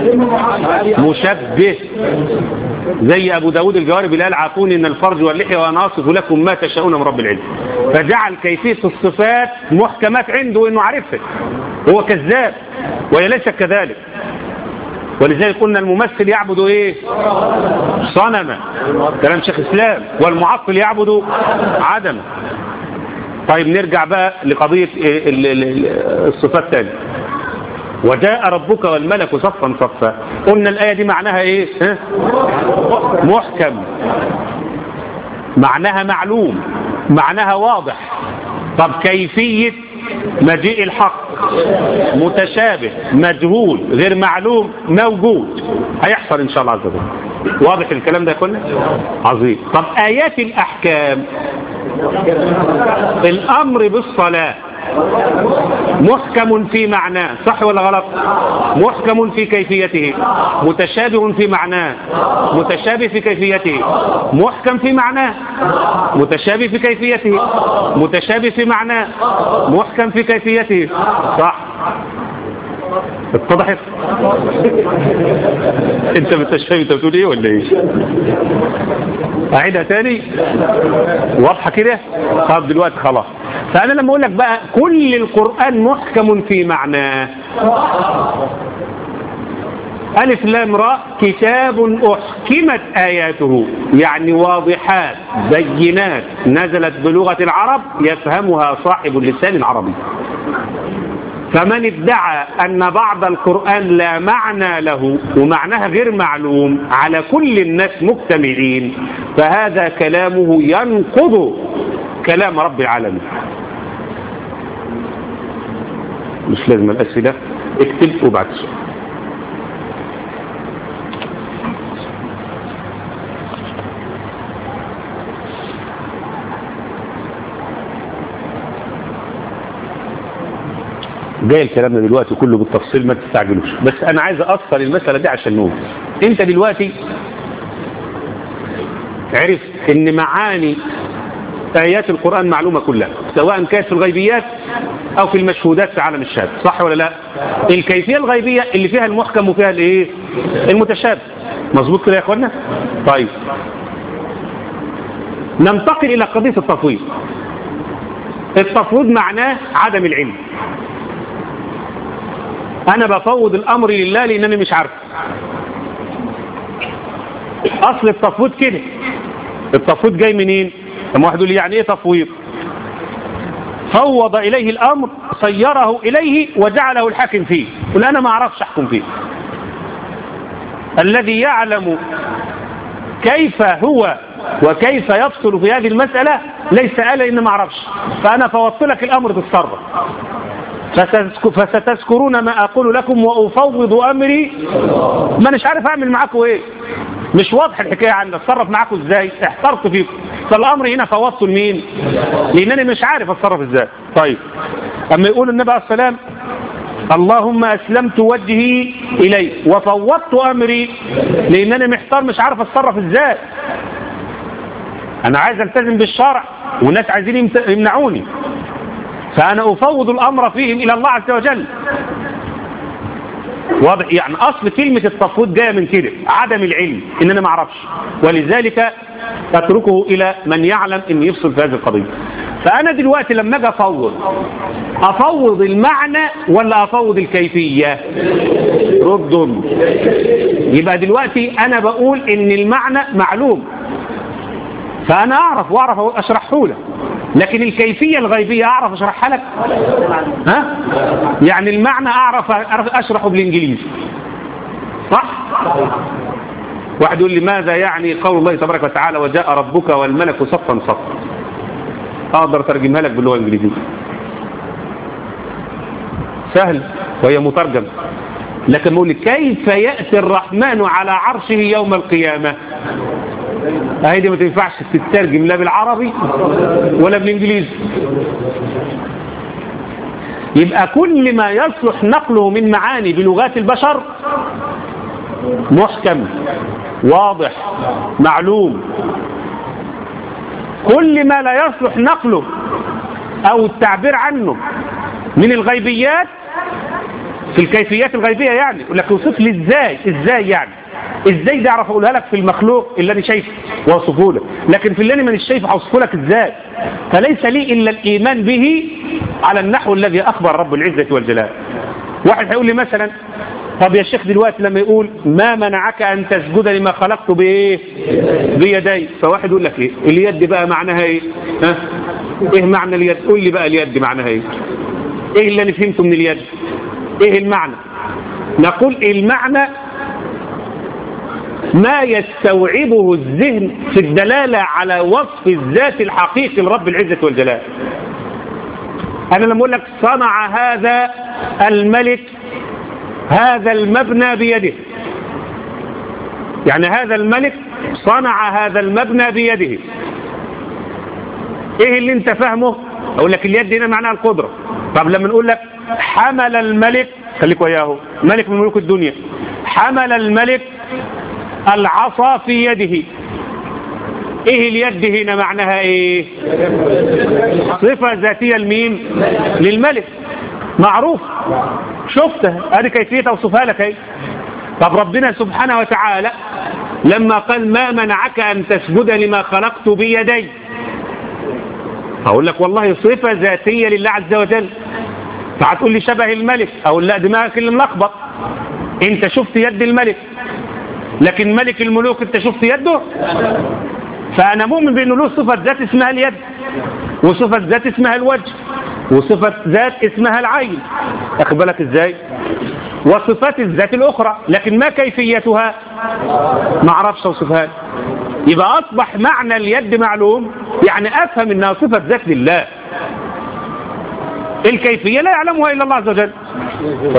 مشبه زي ابو داود الجواري بلال عافوني ان الفرج واللحية وانا اصف لكم ما تشاءون من رب العلم فجعل كيفية الصفات محكمات عنده انه عارفها هو كذاب وهي ليست كذلك ولذلك قلنا الممثل يعبد ايه صنما كلام شيخ اسلام والمعطل يعبد عدم طيب نرجع بقى لقضية الصفات تاني وجاء ربك والملك صفا صفا قلنا الآية دي معناها ايه ها؟ محكم معناها معلوم معناها واضح طب كيفية مجيء الحق متشابه مجهول غير معلوم موجود هيحصل ان شاء الله عز وجل واضح الكلام ده كله عظيم طب ايات الاحكام الامر بالصلاه محكم في معناه صح ولا غلط محكم في كيفيته متشابه في معناه متشابه في كيفيته محكم في معناه متشابه في كيفيته متشابه في معناه محكم في كيفيته صح اتضحت انت بتشفي انت بتقول ايه ولا ايه اعيدها تاني واضحه كده طب دلوقتي خلاص فانا لما اقول لك بقى كل القران محكم في معناه ألف لام راء كتاب أحكمت آياته يعني واضحات بينات نزلت بلغة العرب يفهمها صاحب اللسان العربي فمن ادعى أن بعض القرآن لا معنى له ومعناها غير معلوم على كل الناس مجتمعين فهذا كلامه ينقض كلام رب العالمين مش لازم الأسئلة اكتب وبعد السؤال جاي الكلام ده دلوقتي كله بالتفصيل ما تستعجلوش بس انا عايز اصل المسألة دي عشان نقول انت دلوقتي عرف ان معاني ايات القرآن معلومة كلها سواء كانت في الغيبيات او في المشهودات في عالم الشهادة صح ولا لا الكيفية الغيبية اللي فيها المحكم وفيها الايه المتشابه مظبوط كده يا اخوانا طيب ننتقل الى قضية التفويض التفويض معناه عدم العلم انا بفوض الامر لله لانني مش عارف اصل التفويض كده التفويض جاي منين لما واحد يقول لي يعني ايه تفويض فوض اليه الامر صيره اليه وجعله الحاكم فيه قل انا ما اعرفش احكم فيه الذي يعلم كيف هو وكيف يفصل في هذه المسألة ليس قال إن ما اعرفش فأنا فوضت لك الأمر تتصرف فستذكرون ما أقول لكم وأفوض أمري ما مش عارف أعمل معاكم إيه مش واضح الحكاية عن اتصرف معاكم إزاي احترت فيكم فالأمر هنا فوضته لمين لأنني مش عارف اتصرف إزاي طيب أما يقول النبي عليه السلام اللهم أسلمت وجهي إليك وفوضت أمري لأنني محتار مش عارف اتصرف إزاي أنا عايز ألتزم بالشرع والناس عايزين يمنعوني فأنا أفوض الأمر فيهم إلى الله عز وجل واضح يعني أصل كلمة التفويض جاية من كده عدم العلم إن أنا ما أعرفش ولذلك أتركه إلى من يعلم إن يفصل في هذه القضية فأنا دلوقتي لما أجي أفوض أفوض المعنى ولا أفوض الكيفية رد يبقى دلوقتي أنا بقول إن المعنى معلوم فأنا أعرف وأعرف أشرحه لك لكن الكيفية الغيبية أعرف أشرحها لك ها؟ يعني المعنى أعرف أشرحه بالإنجليزي صح؟ واحد يقول لي ماذا يعني قول الله تبارك وتعالى وجاء ربك والملك صفا صفا أقدر أترجمها لك باللغة الإنجليزية سهل وهي مترجم لكن بقول كيف يأتي الرحمن على عرشه يوم القيامة هاي دي ما تنفعش تترجم لا بالعربي ولا بالانجليزي يبقى كل ما يصلح نقله من معاني بلغات البشر محكم واضح معلوم كل ما لا يصلح نقله او التعبير عنه من الغيبيات في الكيفيات الغيبية يعني يقول لك اوصف لي ازاي ازاي يعني ازاي ده اعرف اقولها لك في المخلوق اللي انا شايفه واوصفه لك لكن في اللي انا مش شايفه هوصفه لك ازاي فليس لي الا الايمان به على النحو الذي اخبر رب العزة والجلال واحد هيقول لي مثلا طب يا شيخ دلوقتي لما يقول ما منعك ان تسجد لما خلقت بايه بيدي فواحد يقول لك ايه اليد بقى معناها ايه ها ايه معنى اليد قول لي بقى اليد معناها ايه ايه اللي انا فهمته من اليد ايه المعنى نقول المعنى ما يستوعبه الذهن في الدلالة على وصف الذات الحقيقي لرب العزة والجلال أنا لما أقول لك صنع هذا الملك هذا المبنى بيده يعني هذا الملك صنع هذا المبنى بيده ايه اللي انت فاهمه اقول لك اليد هنا معناها القدرة طب لما نقول لك حمل الملك خليك وياه ملك من ملوك الدنيا حمل الملك العصا في يده ايه اليد هنا معناها ايه صفة ذاتية لمين للملك معروف شفتها ادي كيفية اوصفها لك ايه طب ربنا سبحانه وتعالى لما قال ما منعك ان تسجد لما خلقت بيدي اقول لك والله صفة ذاتية لله عز وجل فهتقول لي شبه الملك اقول لا دماغك اللي ملخبط انت شفت يد الملك لكن ملك الملوك انت شفت يده فانا مؤمن بانه له صفة ذات اسمها اليد وصفة ذات اسمها الوجه وصفة ذات اسمها العين اخد بالك ازاي وصفات الذات الاخرى لكن ما كيفيتها ما اعرفش اوصفها يبقى اصبح معنى اليد معلوم يعني افهم انها صفة ذات لله الكيفية لا يعلمها الا الله عز وجل طب.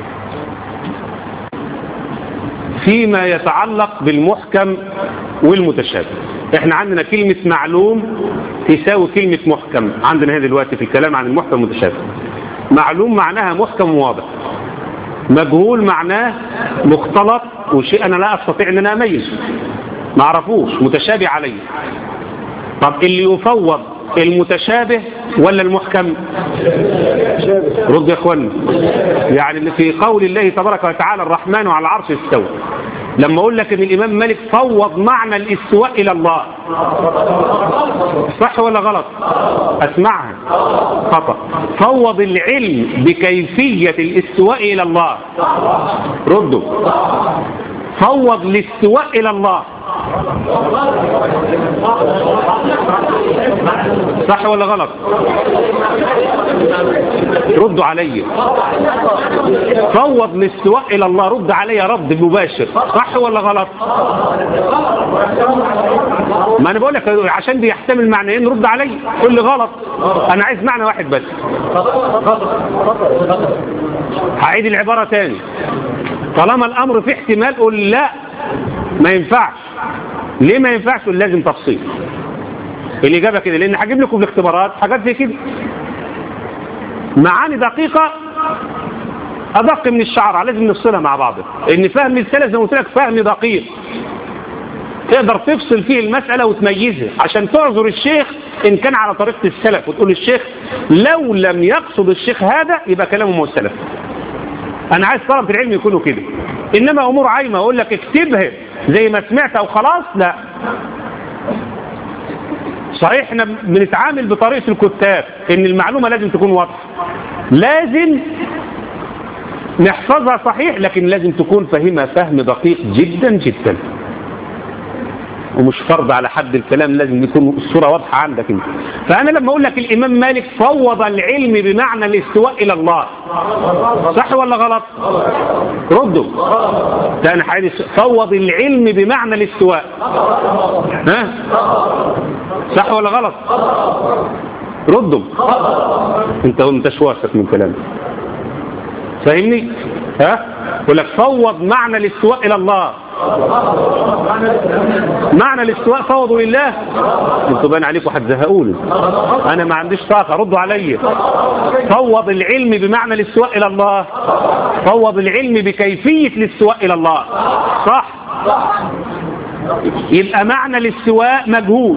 فيما يتعلق بالمحكم والمتشابه احنا عندنا كلمة معلوم تساوي كلمة محكم عندنا هنا دلوقتي في الكلام عن المحكم والمتشابه معلوم معناها محكم واضح مجهول معناه مختلط وشيء انا لا استطيع ان انا اميزه ما اعرفوش متشابه علي طب اللي يفوض المتشابه ولا المحكم رد يا اخوانا يعني اللي في قول الله تبارك وتعالى الرحمن على العرش استوى لما اقول لك ان الامام مالك فوض معنى الاستواء الى الله صح ولا غلط اسمعها خطأ فوض العلم بكيفية الاستواء الى الله ردوا فوض الاستواء الى الله صح ولا غلط ردوا علي فوض الاستواء الى الله رد علي رد مباشر صح ولا غلط ما انا بقول لك عشان بيحتمل معنيين رد علي قول لي غلط انا عايز معنى واحد بس هعيد العبارة تاني طالما الامر في احتمال قول لا ما ينفعش ليه ما ينفعش قول لازم تفصيل الإجابة كده لأن هجيب لكم في الاختبارات حاجات زي كده معاني دقيقة أدق من الشعر لازم نفصلها مع بعض إن فهم السلف زي ما قلت لك فهم دقيق تقدر تفصل فيه المسألة وتميزها عشان تعذر الشيخ إن كان على طريقة السلف وتقول الشيخ لو لم يقصد الشيخ هذا يبقى كلامه مو السلف أنا عايز طلبة العلم يكونوا كده إنما أمور عايمة أقول لك اكتبها زي ما سمعت أو خلاص لا صحيح احنا بنتعامل بطريقة الكتاب ان المعلومة لازم تكون واضحة لازم نحفظها صحيح لكن لازم تكون فهمها فهم دقيق جدا جدا ومش فرض على حد الكلام لازم يكون الصورة واضحة عندك انت فأنا لما أقول لك الإمام مالك فوض العلم بمعنى الاستواء إلى الله صح ولا غلط ردوا تاني حاجة فوض العلم بمعنى الاستواء ها صح ولا غلط ردوا انت انت واثق من كلامي فاهمني ها يقول لك فوض معنى الاستواء إلى الله معنى الاستواء فوضوا لله انتوا باين عليكم هتزهقوني انا ما عنديش طاقه ردوا عليا فوض العلم بمعنى الاستواء الى الله فوض العلم بكيفيه الاستواء الى الله صح يبقى معنى الاستواء مجهول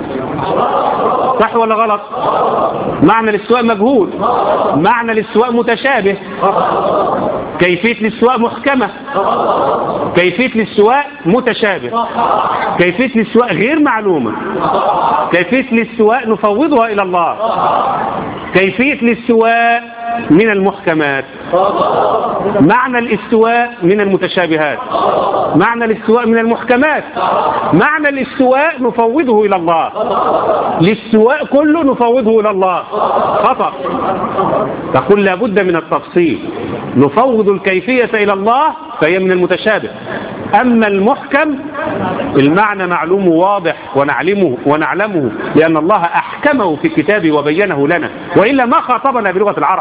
صح ولا غلط معنى الاستواء مجهول معنى الاستواء متشابه كيفية الاستواء محكمة كيفية الاستواء متشابه كيفية الاستواء غير معلومة كيفية الاستواء نفوضها إلى الله كيفية الاستواء من المحكمات معنى الاستواء من المتشابهات معنى الاستواء من المحكمات معنى الاستواء نفوضه إلى الله الاستواء كله نفوضه إلى الله خطأ تقول لابد من التفصيل نفوض الكيفية إلى الله فهي من المتشابه أما المحكم المعنى معلوم واضح ونعلمه ونعلمه لأن الله أحكمه في كتابه وبينه لنا وإلا ما خاطبنا بلغة العرب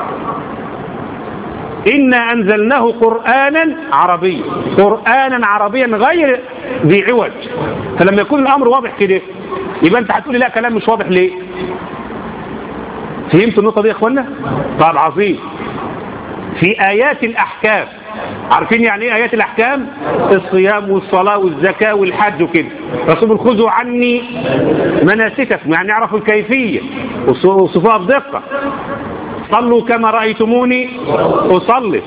إنا أنزلناه قرآنا عربيا قرآنا عربيا غير ذي عوج فلما يكون الأمر واضح كده يبقى أنت هتقولي لا كلام مش واضح ليه فهمتوا النقطة دي يا إخوانا طب عظيم في آيات الأحكام عارفين يعني ايه آيات الأحكام الصيام والصلاة والزكاة والحج وكده رسول خذوا عني مناسككم يعني يعرفوا الكيفية وصفوها بدقة صلوا كما رأيتموني أصلي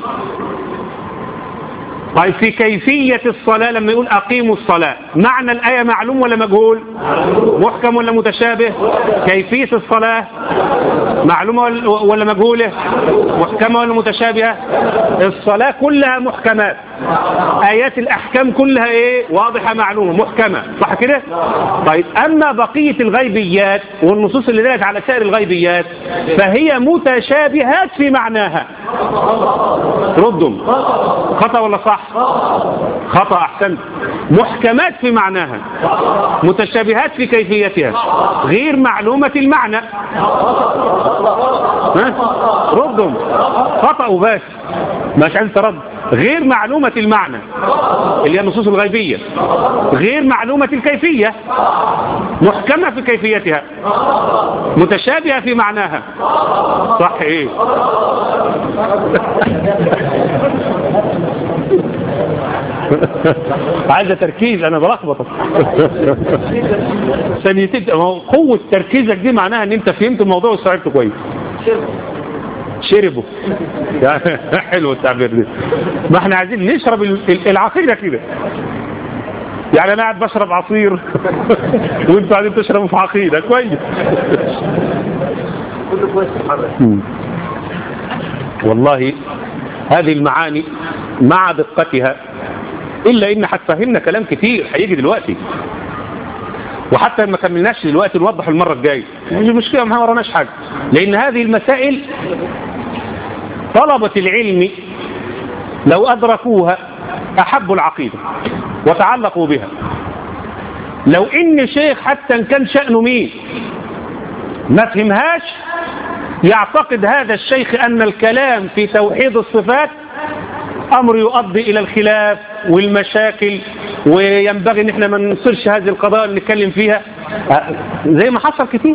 طيب في كيفية الصلاة لما يقول أقيموا الصلاة معنى الآية معلوم ولا مجهول محكم ولا متشابه كيفية الصلاة معلومة ولا مجهولة محكمة ولا متشابهة الصلاة كلها محكمات آيات الأحكام كلها إيه واضحة معلومة محكمة صح كده طيب أما بقية الغيبيات والنصوص اللي دلت على سائر الغيبيات فهي متشابهات في معناها ردهم خطأ ولا صح خطأ أحسنت محكمات في معناها متشابهات في كيفيتها غير معلومة المعنى ها؟ ردهم خطأ وبس مش عايز ترد غير معلومة المعنى اللي هي النصوص الغيبية غير معلومة الكيفية محكمة في كيفيتها متشابهة في معناها صح ايه عايزة تركيز انا بلخبطك ثانيتين قوة تركيزك دي معناها ان انت فهمت الموضوع واستوعبته كويس شربوا يعني حلو التعبير ده ما احنا عايزين نشرب العصير ده كده يعني انا قاعد بشرب عصير وانتوا قاعدين تشربوا في عقيده كويس كله كويس والله هذه المعاني مع دقتها إلا إن هتفهمنا كلام كتير هيجي دلوقتي وحتى ما كملناش دلوقتي نوضح المرة الجاية مش مشكلة ما وراناش حاجة لأن هذه المسائل طلبة العلم لو أدركوها أحبوا العقيدة وتعلقوا بها لو إن شيخ حتى إن كان شأنه مين ما فهمهاش يعتقد هذا الشيخ أن الكلام في توحيد الصفات أمر يؤدي إلى الخلاف والمشاكل وينبغي ان احنا ما ننصرش هذه القضايا اللي نتكلم فيها زي ما حصل كتير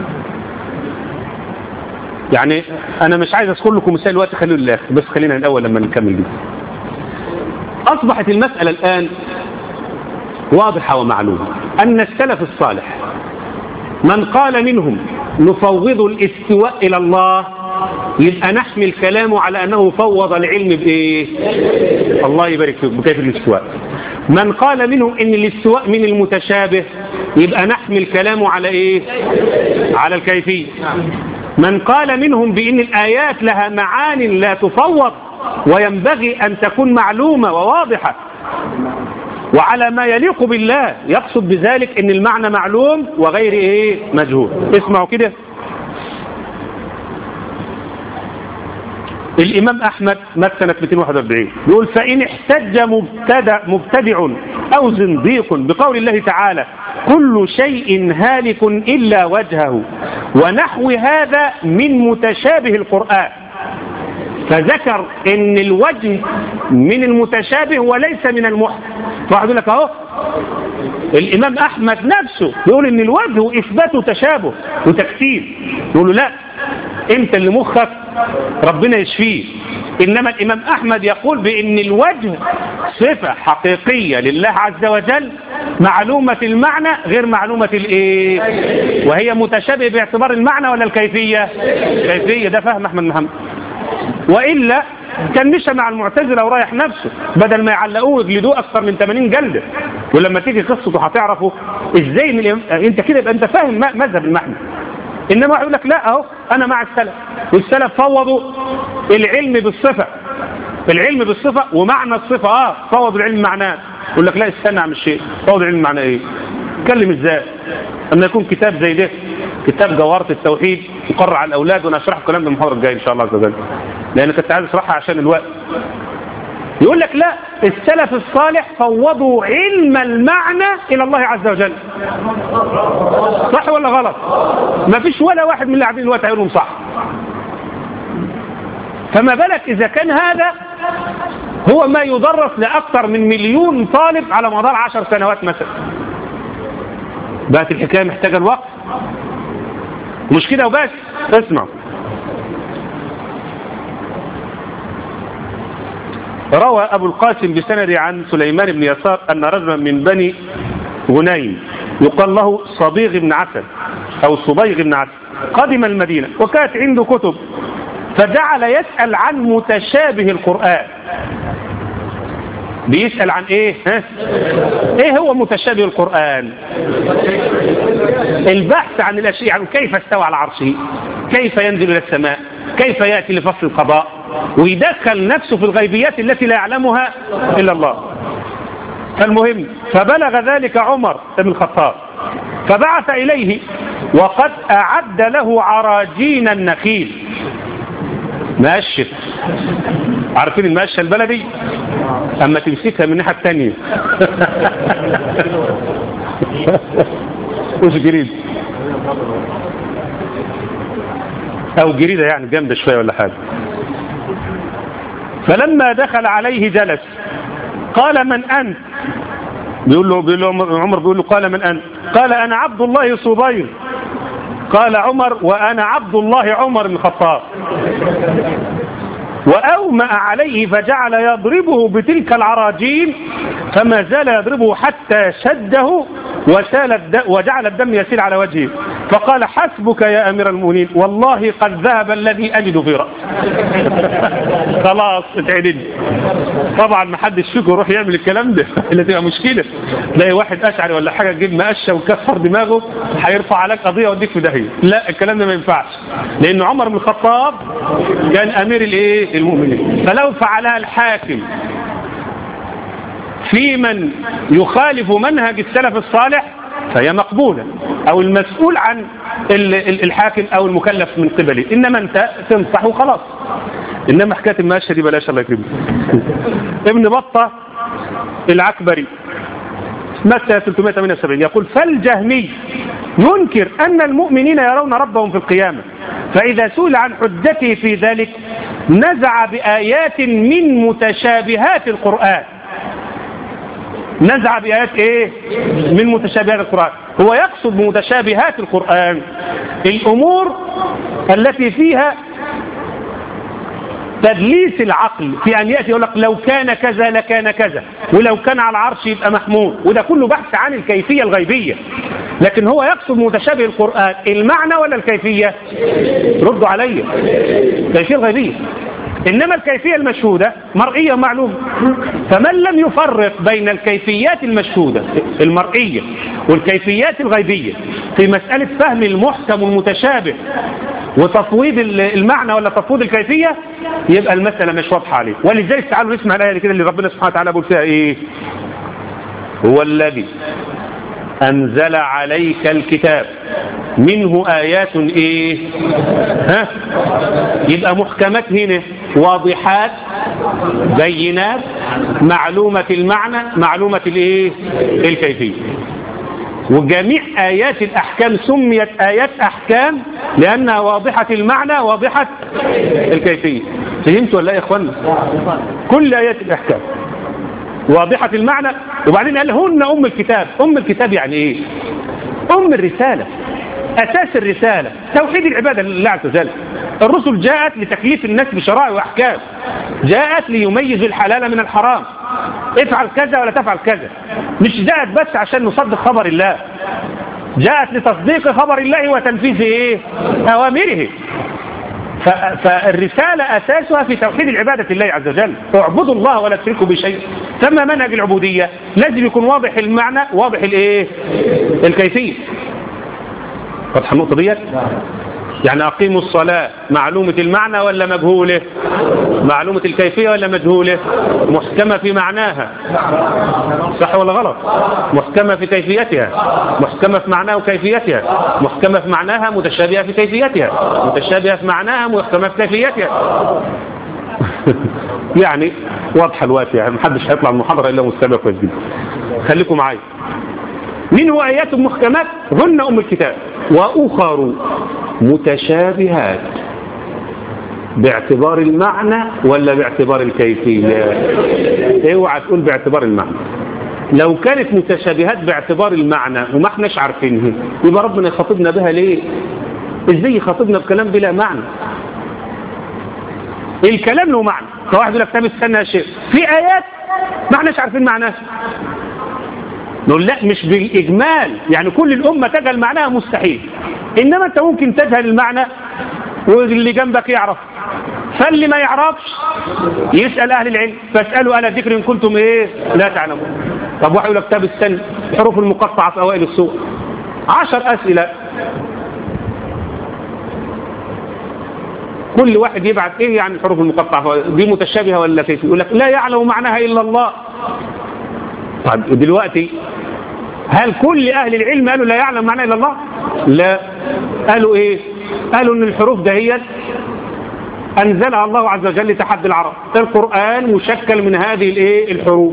يعني انا مش عايز اذكر لكم مثال الوقت خليه لله بس خلينا الاول لما نكمل دي اصبحت المسألة الان واضحة ومعلومة ان السلف الصالح من قال منهم نفوض الاستواء الى الله يبقى نحمل كلامه على أنه فوض العلم بإيه الله يبارك فيك بكيف الاستواء من قال منهم إن الاستواء من المتشابه يبقى نحمل كلامه على إيه على الكيفية من قال منهم بإن الآيات لها معان لا تفوض وينبغي أن تكون معلومة وواضحة وعلى ما يليق بالله يقصد بذلك ان المعنى معلوم وغير ايه مجهول اسمعوا كده الإمام أحمد مات سنة 241 يقول فإن احتج مبتدع, مبتدع أو زنديق بقول الله تعالى كل شيء هالك إلا وجهه ونحو هذا من متشابه القرآن فذكر ان الوجه من المتشابه وليس من المحكم واحد يقول لك اهو الامام احمد نفسه يقول ان الوجه اثبات تشابه وتكتير يقول له لا انت اللي مخك ربنا يشفيه انما الامام احمد يقول بان الوجه صفة حقيقية لله عز وجل معلومة المعنى غير معلومة الايه وهي متشابه باعتبار المعنى ولا الكيفية كيفية ده فهم احمد محمد وإلا كان مشى مع المعتزلة ورايح نفسه بدل ما يعلقوه ويجلدوه أكثر من 80 جلدة ولما تيجي قصته هتعرفوا إزاي من الإمام- انت كده يبقى انت فاهم م- مذهب المعنى انما واحد يقول لك لا اهو انا مع السلف والسلف فوضوا العلم بالصفة العلم بالصفة ومعنى الصفة اه فوضوا العلم معناه يقول لك لا استنى عن الشيء فوضوا العلم معناه ايه اتكلم ازاي اما يكون كتاب زي ده كتاب جوهرة التوحيد مقرر على الاولاد وانا اشرح الكلام ده المحاضرة الجاية ان شاء الله عز وجل لان كنت عايز اشرحها عشان الوقت يقول لك لا السلف الصالح فوضوا علم المعنى الى الله عز وجل صح ولا غلط ما فيش ولا واحد من اللي قاعدين دلوقتي هيقولهم صح فما بالك اذا كان هذا هو ما يدرس لاكثر من مليون طالب على مدار عشر سنوات مثلا بقت الحكايه محتاجه الوقت مش كده وبس اسمع روى أبو القاسم بسند عن سليمان بن يسار أن رجلا من بني غنيم يقال له صبيغ بن عسل أو صبيغ بن عسل قدم المدينة وكانت عنده كتب فجعل يسأل عن متشابه القرآن بيسأل عن ايه ها؟ ايه هو متشابه القرآن البحث عن الاشياء عن كيف استوى على عرشه كيف ينزل الى السماء كيف يأتي لفصل القضاء ويدخل نفسه في الغيبيات التي لا يعلمها الا الله فالمهم فبلغ ذلك عمر بن الخطاب فبعث اليه وقد اعد له عراجين النخيل ماشف عارفين الماشة البلدي اما تمسكها من الناحيه الثانيه وش جريد او جريدة يعني جامدة شوية ولا حاجة فلما دخل عليه جلس قال من أنت بيقول له, بيقول له عمر بيقول له قال من أنت قال أنا عبد الله صبير قال عمر وأنا عبد الله عمر بن الخطاب وأومأ عليه فجعل يضربه بتلك العراجين فما زال يضربه حتى شده وسال الد... وجعل الدم يسيل على وجهه فقال حسبك يا أمير المؤمنين والله قد ذهب الذي أجد في رأسي خلاص اتعدل طبعا ما حدش فيكم يروح يعمل الكلام ده اللي تبقى مشكلة تلاقي واحد أشعري ولا حاجة تجيب مقشة وكسر دماغه هيرفع عليك قضية ويوديك في داهية لا الكلام ده ما ينفعش لأن عمر بن الخطاب كان أمير الايه المؤمنين فلو فعلها الحاكم في من يخالف منهج السلف الصالح فهي مقبولة او المسؤول عن الحاكم او المكلف من قبله انما انت تنصح وخلاص انما حكاية الماشية دي بلاش الله يكرمك ابن بطة العكبري متى 378 يقول فالجهمي ينكر أن المؤمنين يرون ربهم في القيامة فإذا سئل عن حجته في ذلك نزع بآيات من متشابهات القرآن نزع بآيات ايه من متشابهات القرآن هو يقصد بمتشابهات القرآن الأمور التي فيها تدليس العقل في أن يأتي يقول لك لو كان كذا لكان كذا ولو كان على العرش يبقى محمود وده كله بحث عن الكيفية الغيبية لكن هو يقصد متشابه القرآن المعنى ولا الكيفية ردوا علي الكيفية الغيبية إنما الكيفية المشهودة مرئية معلومة فمن لم يفرق بين الكيفيات المشهودة المرئية والكيفيات الغيبية في مسألة فهم المحكم المتشابه وتفويض المعنى ولا تفويض الكيفية يبقى المسألة مش واضحة عليه ولذلك تعالوا نسمع الآية كده اللي ربنا سبحانه وتعالى بيقول فيها إيه هو الذي أنزل عليك الكتاب منه آيات إيه ها يبقى محكمات هنا واضحات بينات معلومة المعنى معلومة الإيه الكيفية وجميع آيات الأحكام سميت آيات أحكام لأنها واضحة المعنى واضحة الكيفية فهمت ولا يا إخوانا كل آيات الأحكام واضحة المعنى وبعدين قال هن أم الكتاب أم الكتاب يعني إيه أم الرسالة أساس الرسالة توحيد العبادة لله عز وجل الرسل جاءت لتكليف الناس بشرائع وأحكام جاءت ليميز الحلال من الحرام افعل كذا ولا تفعل كذا مش جاءت بس عشان نصدق خبر الله جاءت لتصديق خبر الله وتنفيذ ايه أوامره فالرسالة أساسها في توحيد العبادة لله عز وجل اعبدوا الله ولا تشركوا بشيء ثم منهج العبودية لازم يكون واضح المعنى واضح الايه الكيفية واضحه النقطة ديت يعني أقيموا الصلاة معلومة المعنى ولا مجهولة معلومة الكيفية ولا مجهولة محكمة في معناها صح ولا غلط محكمة في كيفيتها محكمة في معناها وكيفيتها محكمة في معناها متشابهة في كيفيتها متشابهة في معناها محكمة في كيفيتها يعني واضحة الوقت يعني محدش هيطلع المحاضرة إلا مستمع كويس جدا خليكم معايا من هو آيات محكمات هن أم الكتاب وأخر متشابهات باعتبار المعنى ولا باعتبار الكيفية اوعى تقول باعتبار المعنى لو كانت متشابهات باعتبار المعنى وما احناش عارفينها يبقى ربنا يخاطبنا بها ليه ازاي يخاطبنا بكلام بلا معنى الكلام له معنى فواحد يقول لك طب استنى يا شيخ في ايات ما احناش عارفين معناها نقول لا مش بالإجمال يعني كل الأمة تجهل معناها مستحيل إنما أنت ممكن تجهل المعنى واللي جنبك يعرف فاللي ما يعرفش يسأل أهل العلم فاسألوا أهل الذكر إن كنتم إيه لا تعلمون طب واحد يقول لك طب استنى الحروف المقطعة في أوائل السور عشر أسئلة كل واحد يبعت ايه يعني الحروف المقطعة دي متشابهة ولا كيف يقول لك لا يعلم معناها إلا الله طيب دلوقتي هل كل أهل العلم قالوا لا يعلم معناها إلا الله لا قالوا إيه قالوا إن الحروف دهيت أنزلها الله عز وجل لتحدي العرب القرآن مشكل من هذه الإيه الحروف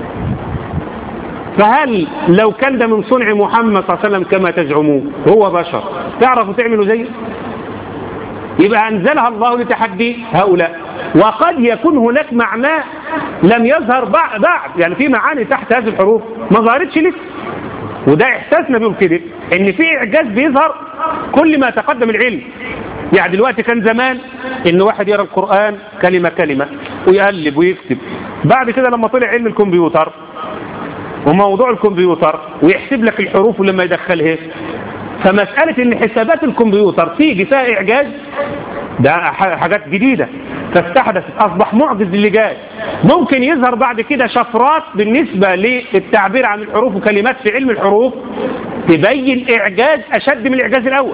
فهل لو كان ده من صنع محمد صلى الله عليه وسلم كما تزعمون هو بشر تعرفوا تعملوا زيه يبقى أنزلها الله لتحدي هؤلاء وقد يكون هناك معناه لم يظهر بعد يعني في معاني تحت هذه الحروف ما ظهرتش لسه وده احساسنا بيه كده ان في اعجاز بيظهر كل ما تقدم العلم يعني دلوقتي كان زمان ان واحد يرى القرآن كلمة كلمة ويقلب ويكتب بعد كده لما طلع علم الكمبيوتر وموضوع الكمبيوتر ويحسب لك الحروف ولما يدخلها فمسألة ان حسابات الكمبيوتر تيجي فيها اعجاز ده حاجات جديدة فاستحدثت أصبح معجز اللي جاي ممكن يظهر بعد كده شفرات بالنسبة للتعبير عن الحروف وكلمات في علم الحروف تبين إعجاز أشد من الإعجاز الأول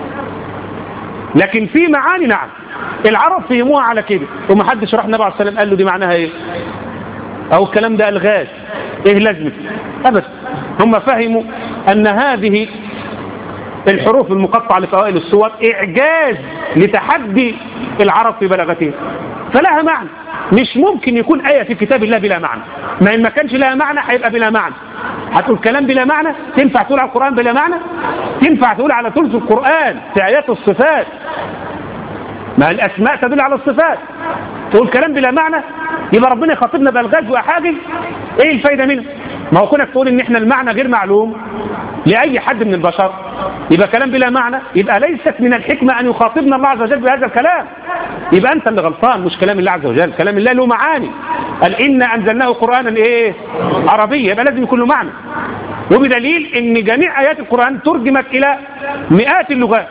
لكن في معاني نعم العرب فهموها على كده ومحدش راح النبي عليه الصلاة والسلام قال له دي معناها ايه او الكلام ده الغاز ايه لازمته ابدا هم فهموا ان هذه الحروف المقطعة لفوائل الصور إعجاز لتحدي العرب في بلاغتها فلها معنى مش ممكن يكون آية في كتاب الله بلا معنى ما إن ما كانش لها معنى هيبقى بلا معنى هتقول كلام بلا معنى تنفع تقول على القرآن بلا معنى تنفع تقول على ثلث القرآن في آيات الصفات ما الأسماء تدل على الصفات تقول كلام بلا معنى يبقى ربنا يخاطبنا بالغاز وأحاجز ايه الفايدة منه ما هو كونك تقول ان احنا المعنى غير معلوم لأي حد من البشر يبقى كلام بلا معنى يبقى ليست من الحكمة أن يخاطبنا الله عز وجل بهذا الكلام يبقى أنت اللي غلطان مش كلام الله عز وجل كلام الله له معاني قال إنا أنزلناه قرآنا إيه عربية يبقى لازم يكون له معنى وبدليل ان جميع آيات القرآن ترجمت إلى مئات اللغات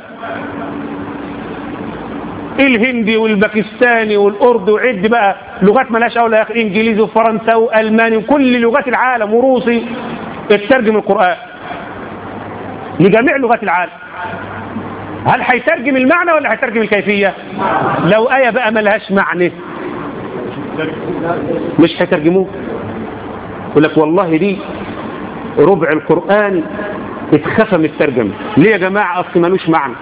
الهندي والباكستاني والأردو وعد بقى لغات ملاش أول يا أخي إنجليزي وفرنسا وألماني وكل لغات العالم وروسي اترجم القرآن لجميع لغات العالم هل هيترجم المعنى ولا هيترجم الكيفية لو آية بقى ملهاش معنى مش هيترجموه يقول لك والله دي ربع القرآن اتخفى من الترجمة ليه يا جماعة أصل ملوش معنى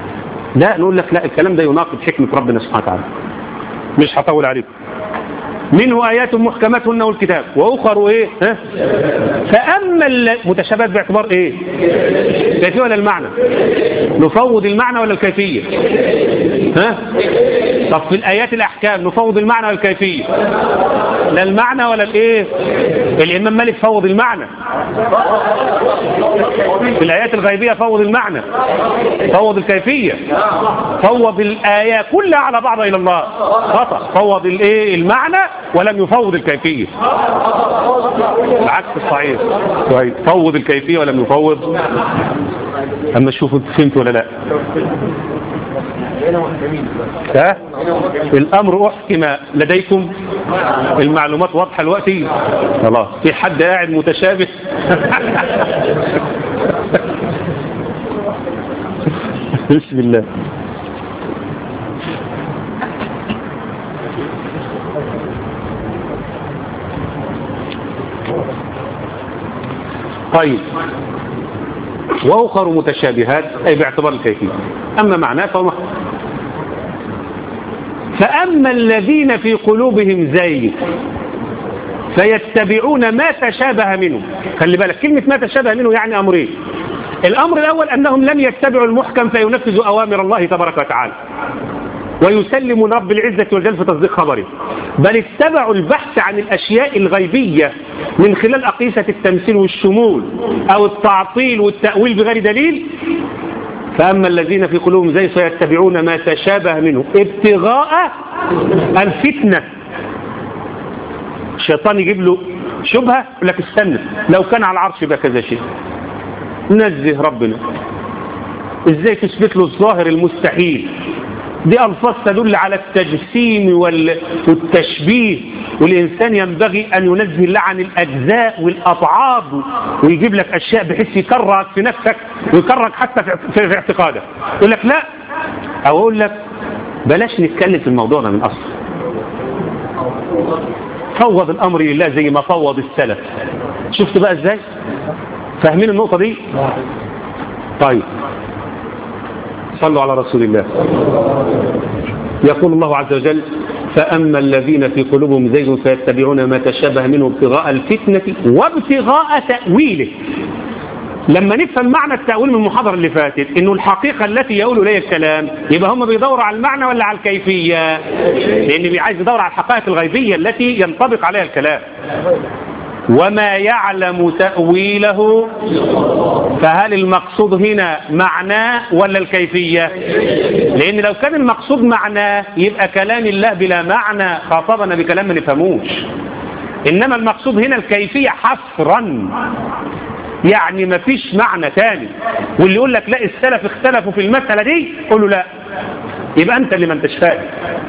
لا نقول لك لا الكلام ده يناقض حكمة ربنا سبحانه وتعالى مش هطول عليكم منه آيات محكمات هن الكتاب وأخر إيه ها؟ فأما المتشابهات باعتبار إيه الكيفية ولا المعنى نفوض المعنى ولا الكيفية ها طب في الآيات الأحكام نفوض المعنى ولا الكيفية لا المعنى ولا الإيه الإمام مالك فوض المعنى في الآيات الغيبية فوض المعنى فوض الكيفية فوض الآيات كلها على بعضها إلى الله خطأ فوض الإيه المعنى ولم يفوض الكيفية العكس الصحيح طيب فوض الكيفية ولم يفوض أما شوفوا فهمت ولا لا ها الأمر أحكم لديكم المعلومات واضحة دلوقتي خلاص في حد قاعد متشابه بسم الله طيب وأخر متشابهات أي باعتبار الكيفية أما معناه فهو محكم فأما الذين في قلوبهم زيغ فيتبعون ما تشابه منه خلي بالك كلمة ما تشابه منه يعني أمرين الأمر الأول أنهم لم يتبعوا المحكم فينفذوا أوامر الله تبارك وتعالى ويسلم رب العزة والجل في تصديق خبره بل اتبعوا البحث عن الأشياء الغيبية من خلال أقيسة التمثيل والشمول أو التعطيل والتأويل بغير دليل فأما الذين في قلوبهم زي فيتبعون ما تشابه منه ابتغاء الفتنة الشيطان يجيب له شبهة يقول لك استنى لو كان على العرش يبقى كذا شيء نزه ربنا ازاي تثبت له الظاهر المستحيل دي ألفاظ تدل على التجسيم والتشبيه والإنسان ينبغي أن ينزه الله عن الأجزاء والأبعاد ويجيب لك أشياء بحيث يكرهك في نفسك ويكرهك حتى في, في اعتقادك يقول لك لا أو أقول لك بلاش نتكلم في الموضوع ده من أصل فوض الأمر لله زي ما فوض السلف شفت بقى ازاي فاهمين النقطة دي طيب صلوا على رسول الله يقول الله عز وجل فأما الذين في قلوبهم زيغ فيتبعون ما تشابه منه ابتغاء الفتنة وابتغاء تأويله لما نفهم معنى التأويل من المحاضرة اللي فاتت انه الحقيقة التي يقول إليها الكلام يبقى هم بيدوروا على المعنى ولا على الكيفية لان عايز يدور على الحقائق الغيبية التي ينطبق عليها الكلام وما يعلم تأويله فهل المقصود هنا معناه ولا الكيفية لأن لو كان المقصود معناه يبقى كلام الله بلا معنى خاطبنا بكلام ما نفهموش إنما المقصود هنا الكيفية حصرا يعني ما فيش معنى تاني واللي يقول لك لا السلف اختلفوا في المسألة دي قول له لا يبقى أنت اللي ما انتش فاهم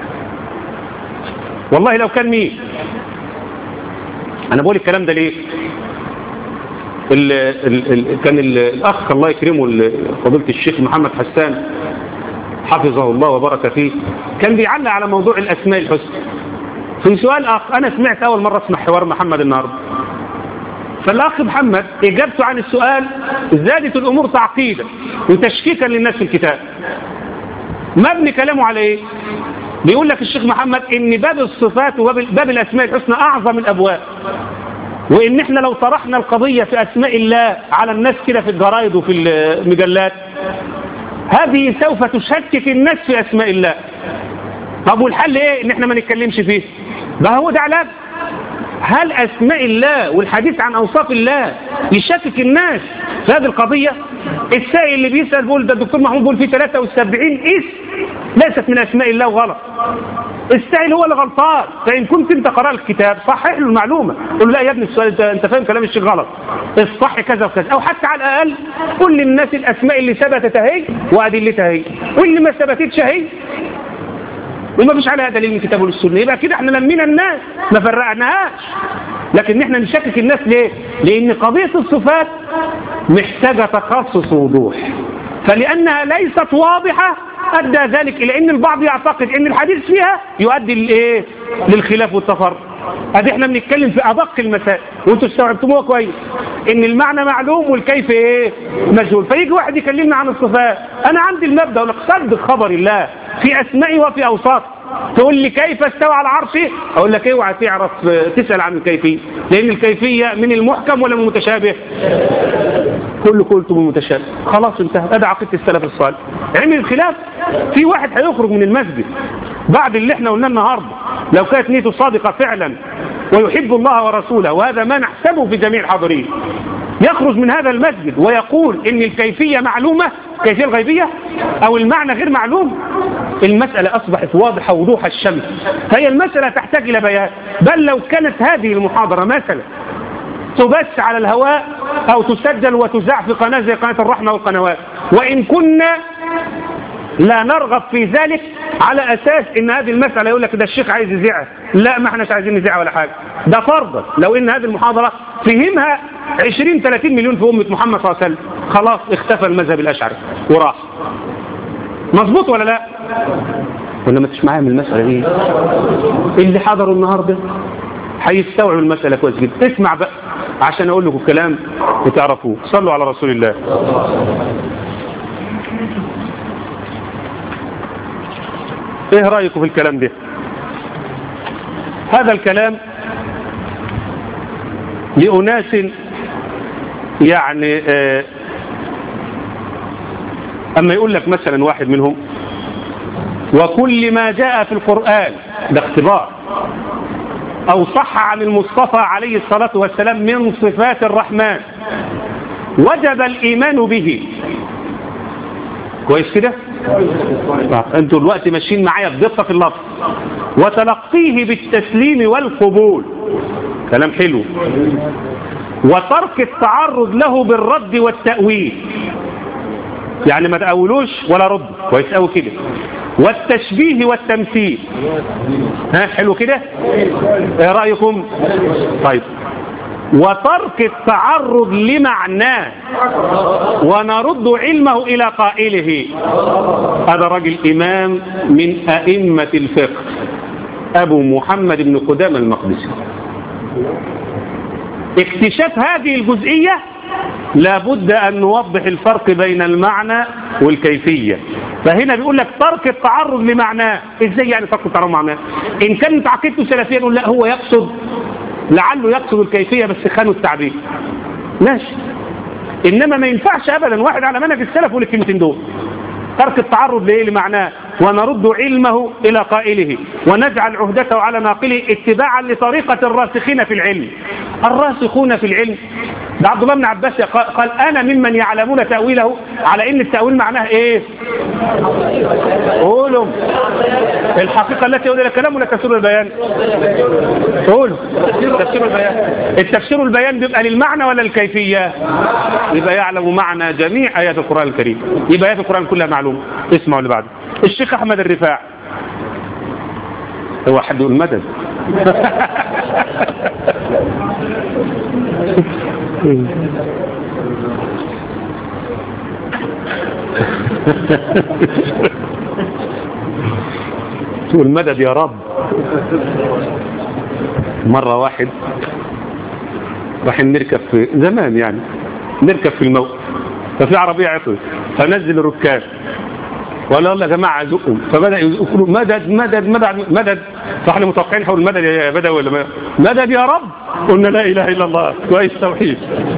والله لو كان مين انا بقول الكلام ده ليه ال ال ال كان ال الاخ الله يكرمه فضيله الشيخ محمد حسان حفظه الله وبارك فيه كان بيعلق على موضوع الاسماء الحسنى في سؤال اخ انا سمعت اول مره اسمع حوار محمد النهارده فالاخ محمد اجابته عن السؤال زادت الامور تعقيدا وتشكيكا للناس في الكتاب مبني كلامه على ايه بيقول لك الشيخ محمد ان باب الصفات وباب باب الاسماء الحسنى اعظم الابواب وان احنا لو طرحنا القضية في اسماء الله على الناس كده في الجرايد وفي المجلات هذه سوف تشكك الناس في اسماء الله طب والحل ايه ان احنا ما نتكلمش فيه ما هو ده علاج هل اسماء الله والحديث عن اوصاف الله يشكك الناس في هذه القضية السائل اللي بيسأل بيقول ده الدكتور محمود بيقول فيه 73 اسم ليست من اسماء الله وغلط السائل هو اللي غلطان فان كنت انت قرأت الكتاب صحح له المعلومة قول له لا يا ابني السؤال انت, انت فاهم كلام الشيخ غلط الصح كذا وكذا او حتى على الاقل قول للناس الاسماء اللي ثبتت اهي وادلتها اهي واللي ما ثبتتش اهي وما فيش عليها دليل من الكتاب والسنه يبقى كده احنا لمينا الناس ما فرقناهاش لكن احنا نشكك الناس ليه لان قضيه الصفات محتاجه تخصص ووضوح فلانها ليست واضحه ادى ذلك الى ان البعض يعتقد ان الحديث فيها يؤدي للايه للخلاف والتفرق ادي احنا بنتكلم في ادق المسائل وانتوا استوعبتموها كويس ان المعنى معلوم والكيف ايه مجهول فيجي واحد يكلمنا عن الصفات انا عندي المبدا ولا صدق خبر الله في اسمائه وفي اوصافه تقول لي كيف استوى على عرشه اقول لك اوعى تعرف تسال عن الكيفيه لان الكيفيه من المحكم ولا من المتشابه كل قلت من المتشابه خلاص انتهى هذا عقيده السلف الصالح عمل الخلاف في واحد هيخرج من المسجد بعد اللي احنا قلناه النهارده لو كانت نيته صادقه فعلا ويحب الله ورسوله وهذا ما نحسبه في جميع الحاضرين يخرج من هذا المسجد ويقول ان الكيفية معلومة كيفية الغيبية او المعنى غير معلوم المسألة اصبحت واضحة وضوح الشمس فهي المسألة تحتاج الى بيان بل لو كانت هذه المحاضرة مثلا تبث على الهواء او تسجل وتذاع في قناة زي قناة الرحمة والقنوات وان كنا لا نرغب في ذلك على اساس ان هذه المسألة يقول لك ده الشيخ عايز يذيعها لا ما احناش عايزين نذيعها ولا حاجة ده فرضا لو ان هذه المحاضرة فهمها 20 30 مليون في أمة محمد صلى الله عليه وسلم خلاص اختفى المذهب الأشعري وراح مظبوط ولا لا ولا ما تسمعها من المسألة دي اللي حضروا النهاردة هيستوعبوا المسألة كويس جدا اسمع بقى عشان اقول لكم الكلام وتعرفوه صلوا على رسول الله ايه رأيكم في الكلام ده هذا الكلام لأناس يعني آه أما يقول لك مثلا واحد منهم وكل ما جاء في القرآن ده اختبار أو صح عن المصطفى عليه الصلاة والسلام من صفات الرحمن وجب الإيمان به كويس كده انتوا دلوقتي ماشيين معايا بدقة في اللفظ وتلقيه بالتسليم والقبول كلام حلو وترك التعرض له بالرد والتأويل يعني ما تأولوش ولا رد كويس قوي كده والتشبيه والتمثيل ها حلو كده ايه رأيكم طيب وترك التعرض لمعناه ونرد علمه إلى قائله هذا رجل إمام من أئمة الفقه أبو محمد بن قدام المقدسي اكتشاف هذه الجزئية لابد أن نوضح الفرق بين المعنى والكيفية فهنا بيقول لك ترك التعرض لمعناه ازاي يعني ترك التعرض لمعناه ان كانت عقيدته سلفية نقول لا هو يقصد لعله يقصد الكيفية بس خانوا التعبير ماشي انما ما ينفعش ابدا واحد على منهج السلف يقول الكلمتين دول ترك التعرض لإيه لمعناه ونرد علمه إلى قائله ونجعل عهدته على ناقله اتباعا لطريقة الراسخين في العلم الراسخون في العلم ده عبد الله بن عباس قال أنا ممن يعلمون تأويله على إن التأويل معناه إيه قولوا الحقيقة التي يقول الكلام ولا تفسير البيان قولوا تفسير البيان التفسير البيان بيبقى للمعنى ولا الكيفية يبقى يعلم معنى جميع آيات القرآن الكريم يبقى آيات القرآن كلها معلومة اسمعوا اللي بعده الشيخ أحمد الرفاع هو حد يقول مدد تقول مدد يا رب مرة واحد راح نركب في زمان يعني نركب في الموت ففي عربية عطل فنزل الركاب وقال يلا يا جماعة ازقهم فبدأ يقولوا مدد مدد مدد مدد فاحنا متوقعين حول المدد يا بدوي ولا ما مدد يا رب قلنا لا اله الا الله كويس توحيد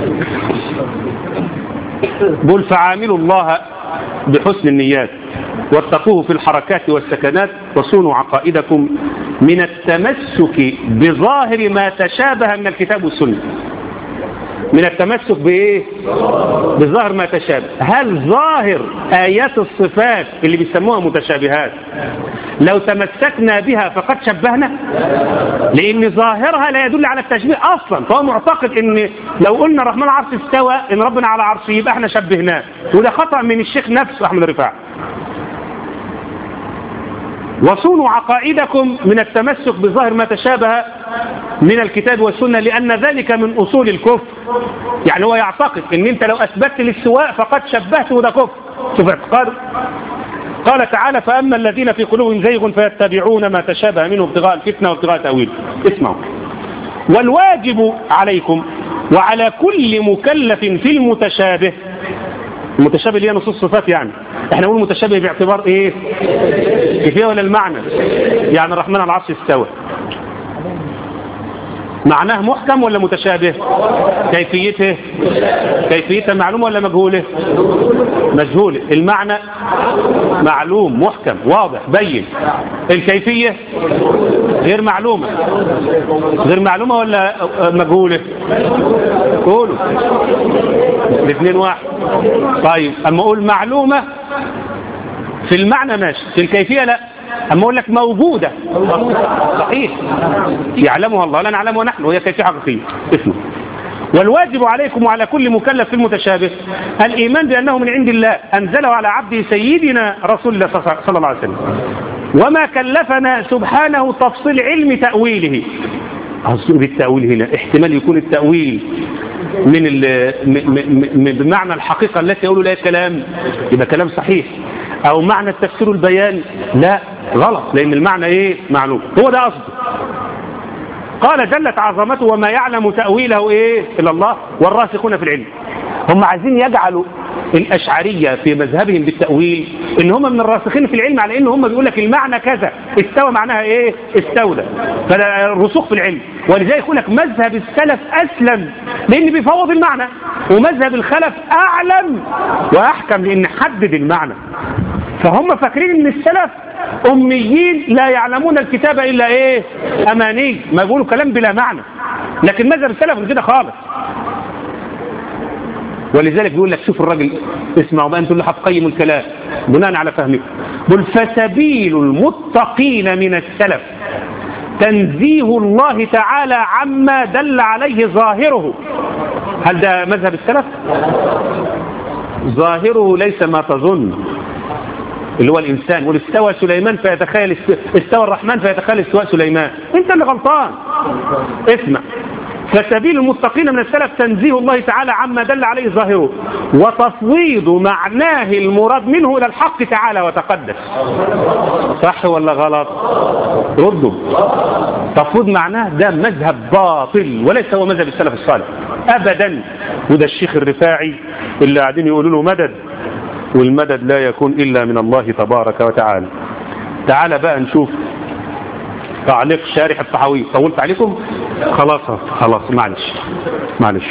بقول فعاملوا الله بحسن النيات واتقوه في الحركات والسكنات وصونوا عقائدكم من التمسك بظاهر ما تشابه من الكتاب والسنة من التمسك بإيه بظاهر ما تشابه هل ظاهر آيات الصفات اللي بيسموها متشابهات لو تمسكنا بها فقد شبهنا لأن ظاهرها لا يدل على التشبيه أصلا فهو معتقد أن لو قلنا الرحمن العرش استوى إن ربنا على عرشه يبقى احنا شبهناه وده خطأ من الشيخ نفسه أحمد رفاع وصونوا عقائدكم من التمسك بظاهر ما تشابه من الكتاب والسنة لأن ذلك من أصول الكفر يعني هو يعتقد أن أنت لو أثبتت الاستواء فقد شبهته ده كفر شوف اعتقاد قال تعالى فأما الذين في قلوبهم زيغ فيتبعون ما تشابه منه ابتغاء الفتنة وابتغاء تأويل اسمعوا والواجب عليكم وعلى كل مكلف في المتشابه المتشابه اللي هي نصوص صفات يعني احنا نقول متشابه باعتبار ايه كيفية ولا المعنى يعني الرحمن على العرش استوى معناه محكم ولا متشابه كيفيته كيفيته معلومة ولا مجهولة مجهولة المعنى معلوم محكم واضح بين الكيفية غير معلومة غير معلومة ولا مجهولة قولوا الاثنين واحد طيب اما اقول معلومة في المعنى ماشي في الكيفية لا أما أقول لك موجودة صحيح يعلمها الله لا نعلمها نحن وهي كيفية حقيقية اسمه والواجب عليكم وعلى كل مكلف في المتشابه الإيمان بأنه من عند الله أنزله على عبده سيدنا رسول الله صلى الله عليه وسلم وما كلفنا سبحانه تفصيل علم تأويله أصول التأويل هنا احتمال يكون التأويل من بمعنى الحقيقة التي يقول لها الكلام يبقى كلام صحيح او معنى التفسير البيان لا غلط لان المعنى ايه معلوم هو ده قصده قال جلت عظمته وما يعلم تأويله ايه الا الله والراسخون في العلم هم عايزين يجعلوا الأشعرية في مذهبهم بالتأويل ان هم من الراسخين في العلم على ان هم بيقول لك المعنى كذا استوى معناها ايه استولى فالرسوخ في العلم ولذلك يقول لك مذهب السلف أسلم لأن بيفوض المعنى ومذهب الخلف أعلم وأحكم لأن حدد المعنى فهم فاكرين ان السلف أميين لا يعلمون الكتاب إلا إيه أماني ما يقولوا كلام بلا معنى لكن مذهب السلف غير كده خالص ولذلك بيقول لك شوف الراجل اسمعوا بقى انتوا اللي هتقيموا الكلام بناء على فهمكم بل فسبيل المتقين من السلف تنزيه الله تعالى عما دل عليه ظاهره هل ده مذهب السلف ظاهره ليس ما تظن اللي هو الإنسان والاستوى سليمان فيتخيل استوى الرحمن فيتخيل استواء سليمان انت اللي غلطان اسمع فسبيل المتقين من السلف تنزيه الله تعالى عما دل عليه ظاهره وتفويض معناه المراد منه إلى الحق تعالى وتقدس صح ولا غلط ردوا تفويض معناه ده مذهب باطل وليس هو مذهب السلف الصالح أبدا وده الشيخ الرفاعي اللي قاعدين يقولوا له مدد والمدد لا يكون إلا من الله تبارك وتعالى تعال بقى نشوف تعليق شارح الطحاوي طولت عليكم خلاص خلاص معلش معلش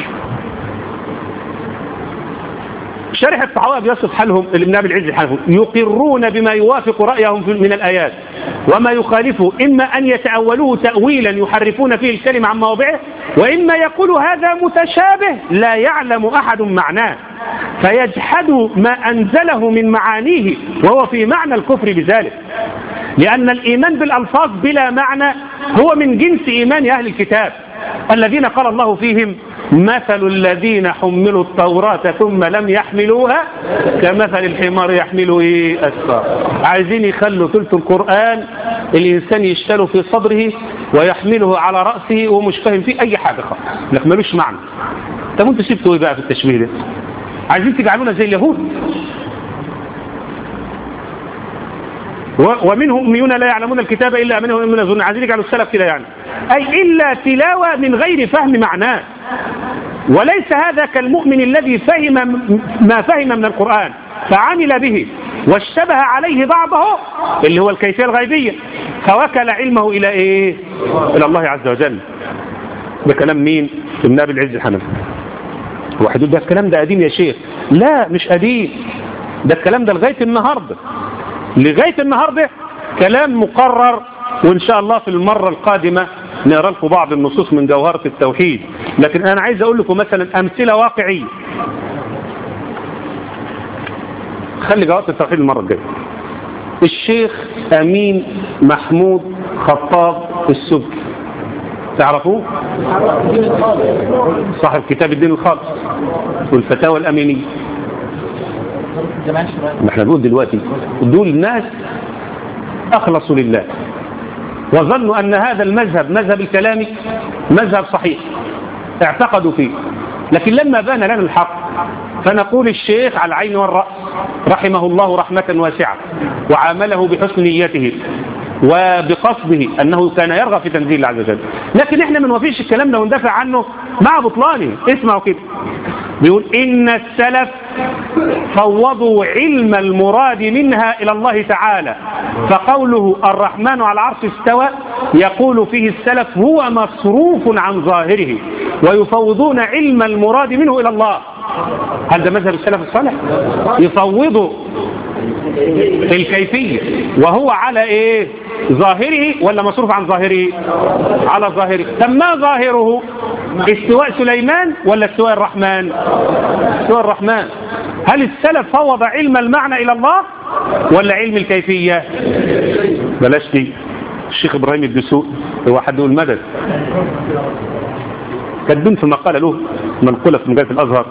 شارح الطحاوي بيصف حالهم الابن ابي العز حالهم يقرون بما يوافق رايهم من الايات وما يخالفه اما ان يتاولوه تاويلا يحرفون فيه الكلمه عن مواضعه واما يقول هذا متشابه لا يعلم احد معناه فيجحد ما انزله من معانيه وهو في معنى الكفر بذلك لأن الإيمان بالألفاظ بلا معنى هو من جنس إيمان أهل الكتاب الذين قال الله فيهم مثل الذين حملوا التوراة ثم لم يحملوها كمثل الحمار يحمل إيه أسفار عايزين يخلوا ثلث القرآن الإنسان يشتله في صدره ويحمله على رأسه ومش فاهم فيه أي حاجة خالص لك ملوش معنى طب انتوا سبتوا ايه بقى في التشبيه ده عايزين تجعلونا زي اليهود ومنهم أميون لا يعلمون الكتاب إلا منهم من يظن عايزين يجعلوا السلف كده يعني أي إلا تلاوة من غير فهم معناه وليس هذا كالمؤمن الذي فهم ما فهم من القرآن فعمل به واشتبه عليه بعضه اللي هو الكيفية الغيبية فوكل علمه إلى إيه إلى الله عز وجل ده كلام مين ابن أبي العز الحنفي واحد يقول ده الكلام ده قديم يا شيخ لا مش قديم ده الكلام ده لغاية النهاردة لغاية النهاردة كلام مقرر وإن شاء الله في المرة القادمة نقرأ لكم بعض النصوص من جوهرة التوحيد لكن أنا عايز أقول لكم مثلا أمثلة واقعية خلي جوهرة التوحيد المرة الجاية الشيخ أمين محمود خطاب السبكي تعرفوه صاحب كتاب الدين الخالص والفتاوى الأمينية ما احنا بنقول دلوقتي دول ناس أخلصوا لله وظنوا أن هذا المذهب مذهب الكلام مذهب صحيح اعتقدوا فيه لكن لما بان لنا الحق فنقول الشيخ على العين والرأس رحمه الله رحمة واسعة وعامله بحسن نيته وبقصده أنه كان يرغب في تنزيل الله عز وجل لكن احنا ما نوفيش الكلام ده وندافع عنه مع بطلانه اسمعوا كده بيقول إن السلف فوضوا علم المراد منها إلى الله تعالى فقوله الرحمن على العرش استوى يقول فيه السلف هو مصروف عن ظاهره ويفوضون علم المراد منه إلى الله هل ده مذهب السلف الصالح يفوضوا الكيفية وهو على ايه ظاهره ولا مصروف عن ظاهره على ظاهره طب ما ظاهره استواء سليمان ولا استواء الرحمن استواء الرحمن هل السلف فوض علم المعنى الى الله ولا علم الكيفية بلاش دي الشيخ ابراهيم الدسوق هو حد يقول مدد كاتبين في مقالة له منقولة في مجلة الازهر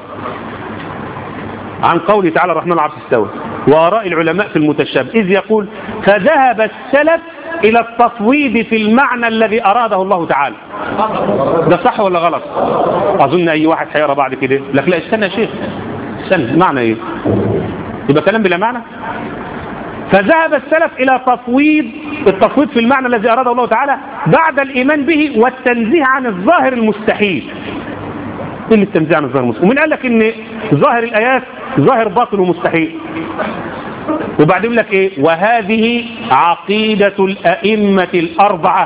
عن قوله تعالى الرحمن العرش استوى وآراء العلماء في المتشابه إذ يقول فذهب السلف إلى التفويض في المعنى الذي أراده الله تعالى ده صح ولا غلط أظن أي واحد حيرى بعد كده لك لا استنى يا شيخ استنى معنى إيه يبقى كلام بلا معنى فذهب السلف إلى تفويض التفويض في المعنى الذي أراده الله تعالى بعد الإيمان به والتنزيه عن الظاهر المستحيل ايه اللي التنزيه عن الظاهر المستحيل ومن قال لك ان ظاهر الآيات ظاهر باطل ومستحيل وبعدين يقول لك ايه وهذه عقيدة الأئمة الأربعة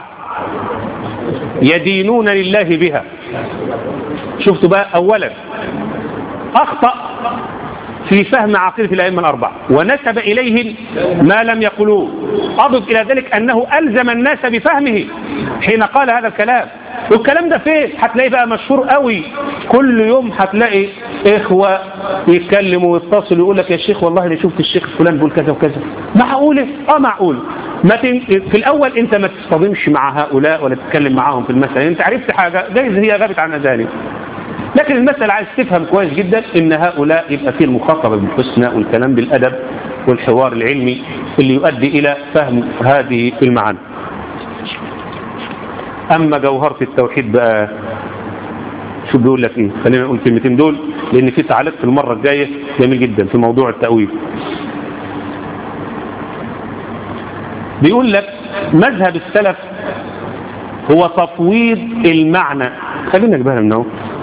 يدينون لله بها شفتوا بقى أولا أخطأ في فهم عقيدة الأئمة الأربعة ونسب إليهم ما لم يقولوه أضف إلى ذلك أنه ألزم الناس بفهمه حين قال هذا الكلام والكلام ده فين هتلاقي بقى مشهور قوي كل يوم هتلاقي إخوة يتكلموا ويتصلوا يقول لك يا شيخ والله اللي شفت الشيخ فلان بيقول كذا وكذا معقولة اه معقول ما تن... في الأول أنت ما تصطدمش مع هؤلاء ولا تتكلم معاهم في المسألة أنت عرفت حاجة جايز هي غابت عن ذلك لكن المسألة عايز تفهم كويس جدا ان هؤلاء يبقى فيه المخاطبة بالحسنى والكلام بالأدب والحوار العلمي اللي يؤدي إلى فهم هذه المعاني أما جوهرة التوحيد بقى شو بيقول لك ايه خلينا نقول الكلمتين دول لان في تعليق في المرة الجاية جميل جدا في موضوع التأويل بيقول لك مذهب السلف هو تفويض المعنى خلينا نجيبها من اهو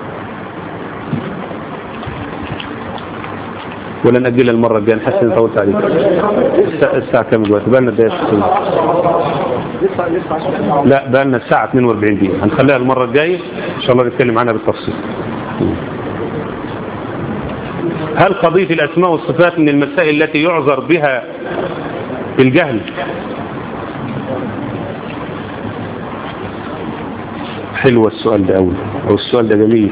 ولا نأجلها المرة الجاية نحسن نطولت عليك الساعة كام دلوقتي بقى لنا دقايق لا بقى لنا الساعة 42 دقيقة هنخليها المرة الجاية إن شاء الله نتكلم عنها بالتفصيل هل قضية الأسماء والصفات من المسائل التي يعذر بها الجهل حلو السؤال ده أول أو السؤال ده جميل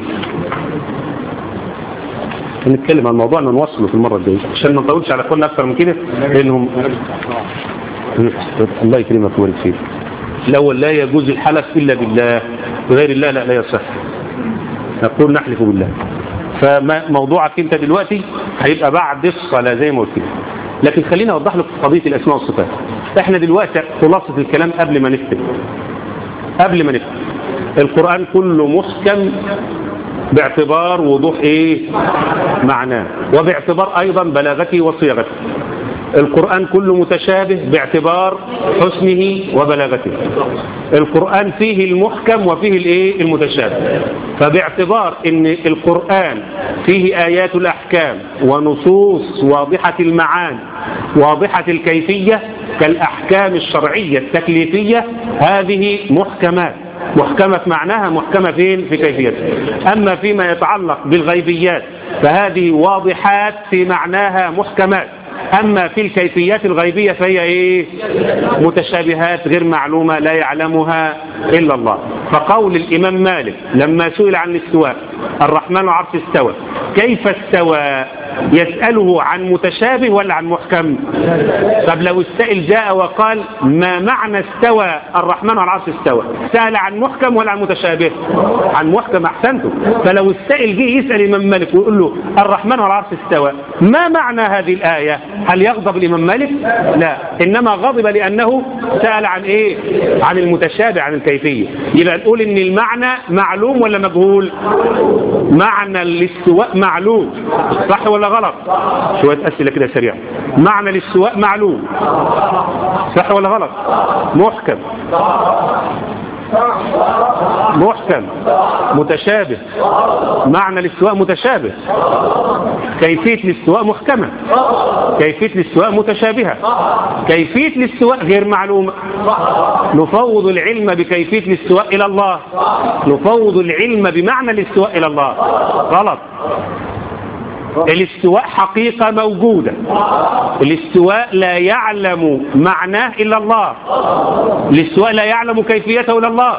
هنتكلم عن موضوعنا نوصله في المرة الجاية عشان ما نطولش على اخواننا اكثر من كده لانهم الله يكرمك ويبارك فيك الاول لا يجوز الحلف الا بالله بغير الله لا لا يصح نقول نحلف بالله فموضوعك انت دلوقتي هيبقى بعد الصلاة زي ما قلت لك لكن خليني اوضح لك قضية الاسماء والصفات احنا دلوقتي خلاصة الكلام قبل ما نكتب قبل ما نكتب القرآن كله محكم باعتبار وضوح ايه معناه وباعتبار ايضا بلاغته وصياغته القرآن كله متشابه باعتبار حسنه وبلاغته القرآن فيه المحكم وفيه الايه المتشابه فباعتبار ان القرآن فيه آيات الأحكام ونصوص واضحة المعاني واضحة الكيفية كالأحكام الشرعية التكليفية هذه محكمات محكمة معناها محكمة فين في كيفيتها أما فيما يتعلق بالغيبيات فهذه واضحات في معناها محكمات أما في الكيفيات الغيبية فهي إيه متشابهات غير معلومة لا يعلمها إلا الله فقول الإمام مالك لما سئل عن الاستواء الرحمن عرش استوى كيف استوى يسأله عن متشابه ولا عن محكم طب لو السائل جاء وقال ما معنى استوى الرحمن على العرش استوى سأل عن محكم ولا عن متشابه عن محكم أحسنته فلو السائل جه يسأل الإمام مالك ويقول له الرحمن على العرش استوى ما معنى هذه الآية هل يغضب الإمام مالك لا إنما غضب لأنه سأل عن إيه عن المتشابه عن الكيفية يبقى نقول إن المعنى معلوم ولا مجهول معنى الاستواء معلوم صح ولا غلط شوية أسئلة كده سريعة معنى الاستواء معلوم صح ولا غلط محكم محكم متشابه معنى الاستواء متشابه كيفية الاستواء محكمة كيفية الاستواء متشابهة كيفية الاستواء غير معلومة نفوض العلم بكيفية الاستواء إلى الله نفوض العلم بمعنى الاستواء إلى الله غلط الاستواء حقيقة موجودة الاستواء لا يعلم معناه إلا الله الاستواء لا يعلم كيفيته إلا الله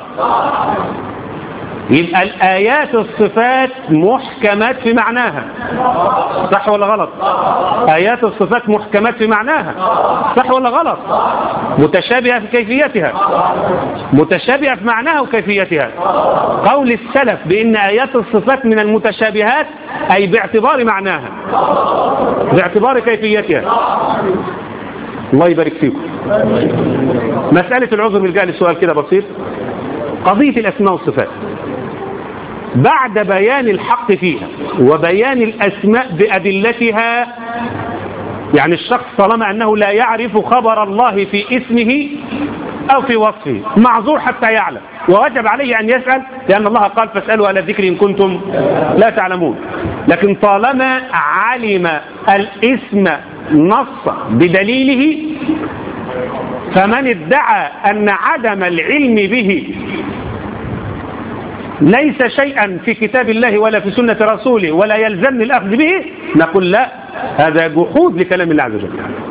يبقى الآيات الصفات محكمات في معناها صح ولا غلط آيات الصفات محكمات في معناها صح ولا غلط متشابهة في كيفيتها متشابهة في معناها وكيفيتها قول السلف بأن آيات الصفات من المتشابهات أي باعتبار معناها باعتبار كيفيتها الله يبارك فيكم مسألة العذر بالجهل سؤال كده بسيط قضية الأسماء والصفات بعد بيان الحق فيها وبيان الأسماء بأدلتها يعني الشخص طالما أنه لا يعرف خبر الله في اسمه أو في وصفه معذور حتى يعلم ووجب عليه أن يسأل لأن الله قال فاسألوا على الذكر إن كنتم لا تعلمون لكن طالما علم الاسم نص بدليله فمن ادعى أن عدم العلم به ليس شيئا في كتاب الله ولا في سنة رسوله ولا يلزمني الأخذ به نقول لا هذا جحود لكلام الله عز وجل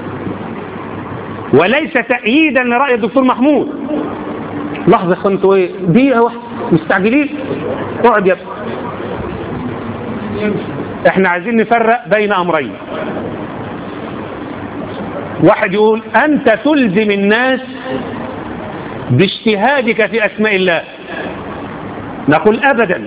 وليس تأييدا لرأي الدكتور محمود لحظة يا انتوا ايه دقيقة واحدة مستعجلين اقعد يا احنا عايزين نفرق بين امرين واحد يقول انت تلزم الناس باجتهادك في اسماء الله نقول ابدا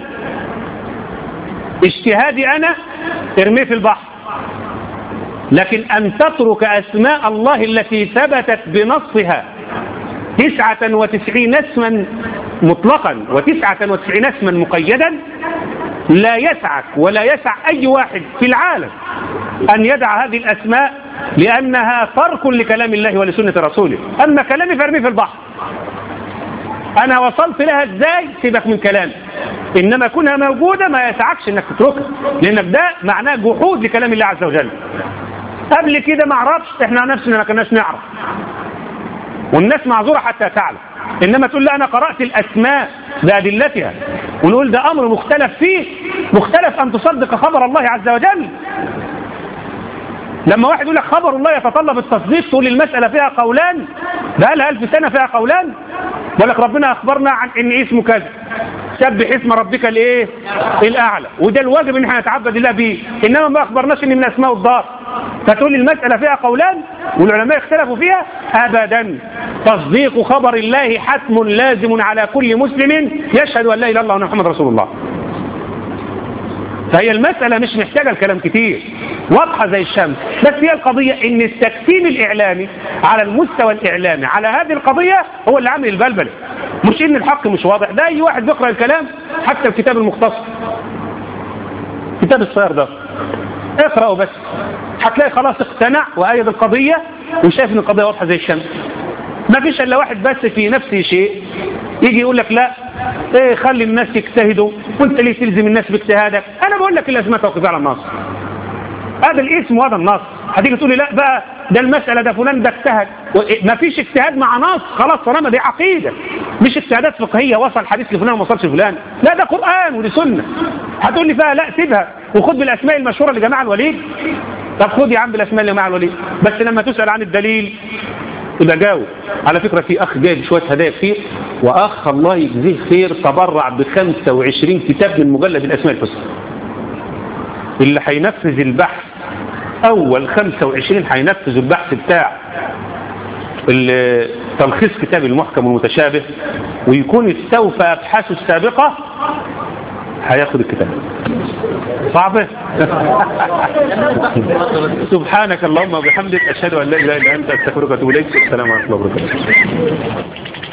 اجتهادي انا ارميه في البحر لكن ان تترك اسماء الله التي ثبتت بنصها تسعة وتسعين اسما مطلقا وتسعة وتسعين اسما مقيدا لا يسعك ولا يسع اي واحد في العالم ان يدع هذه الاسماء لانها ترك لكلام الله ولسنة رسوله اما كلامي فارميه في البحر انا وصلت لها ازاي سيبك من كلامي انما كونها موجودة ما يسعكش انك تتركها لانك ده معناه جحود لكلام الله عز وجل قبل كده ما اعرفش احنا نفسنا ما كناش نعرف والناس معذورة حتى تعلم انما تقول لا انا قرأت الاسماء بادلتها ونقول ده امر مختلف فيه مختلف ان تصدق خبر الله عز وجل لما واحد يقول لك خبر الله يتطلب التصديق تقول المسألة فيها قولان بقى لها ألف سنة فيها قولان بقول لك ربنا أخبرنا عن إن اسمه كذا سبح اسم ربك الايه الأعلى وده الواجب إن احنا نتعبد الله به إنما ما أخبرناش إن من أسماء الدار فتقول المسألة فيها قولان والعلماء اختلفوا فيها أبدا تصديق خبر الله حتم لازم على كل مسلم يشهد أن لا إله إلا الله وأن محمد رسول الله فهي المسألة مش محتاجة الكلام كتير واضحة زي الشمس بس هي القضية ان التكتيم الاعلامي على المستوى الاعلامي على هذه القضية هو اللي عامل البلبلة مش ان الحق مش واضح ده اي واحد بيقرأ الكلام حتى الكتاب المختصر كتاب الصيار ده اقرأه بس هتلاقي خلاص اقتنع وأيد القضية وشايف ان القضية واضحة زي الشمس ما فيش الا واحد بس في نفسه شيء يجي يقول لك لا ايه خلي الناس يجتهدوا وانت ليه تلزم الناس باجتهادك انا بقول لك الازمات توقف على النص هذا الاسم وهذا النص هتيجي تقول لي لا بقى ده المسألة ده فلان ده اجتهد ما فيش اجتهاد مع نص خلاص طالما دي عقيدة مش اجتهادات فقهية وصل حديث لفلان وما وصلش لفلان لا ده قرآن ودي سنة هتقول لي فيها لا سيبها وخد بالاسماء المشهورة لجماعة الوليد طب خد يا عم بالاسماء لجماعة الوليد بس لما تسأل عن الدليل يبقى جاوب على فكرة في أخ جايب شوية هدايا كتير وأخ الله يجزيه خير تبرع ب 25 كتاب من مجلد الأسماء الحسنى اللي هينفذ البحث أول 25 هينفذ البحث بتاع تلخيص كتاب المحكم والمتشابه ويكون استوفى أبحاثه السابقة هياخد الكتاب صعبة سبحانك اللهم وبحمدك أشهد أن لا إله إلا أنت أستغفرك وأتوب إليك السلام عليكم ورحمة الله وبركاته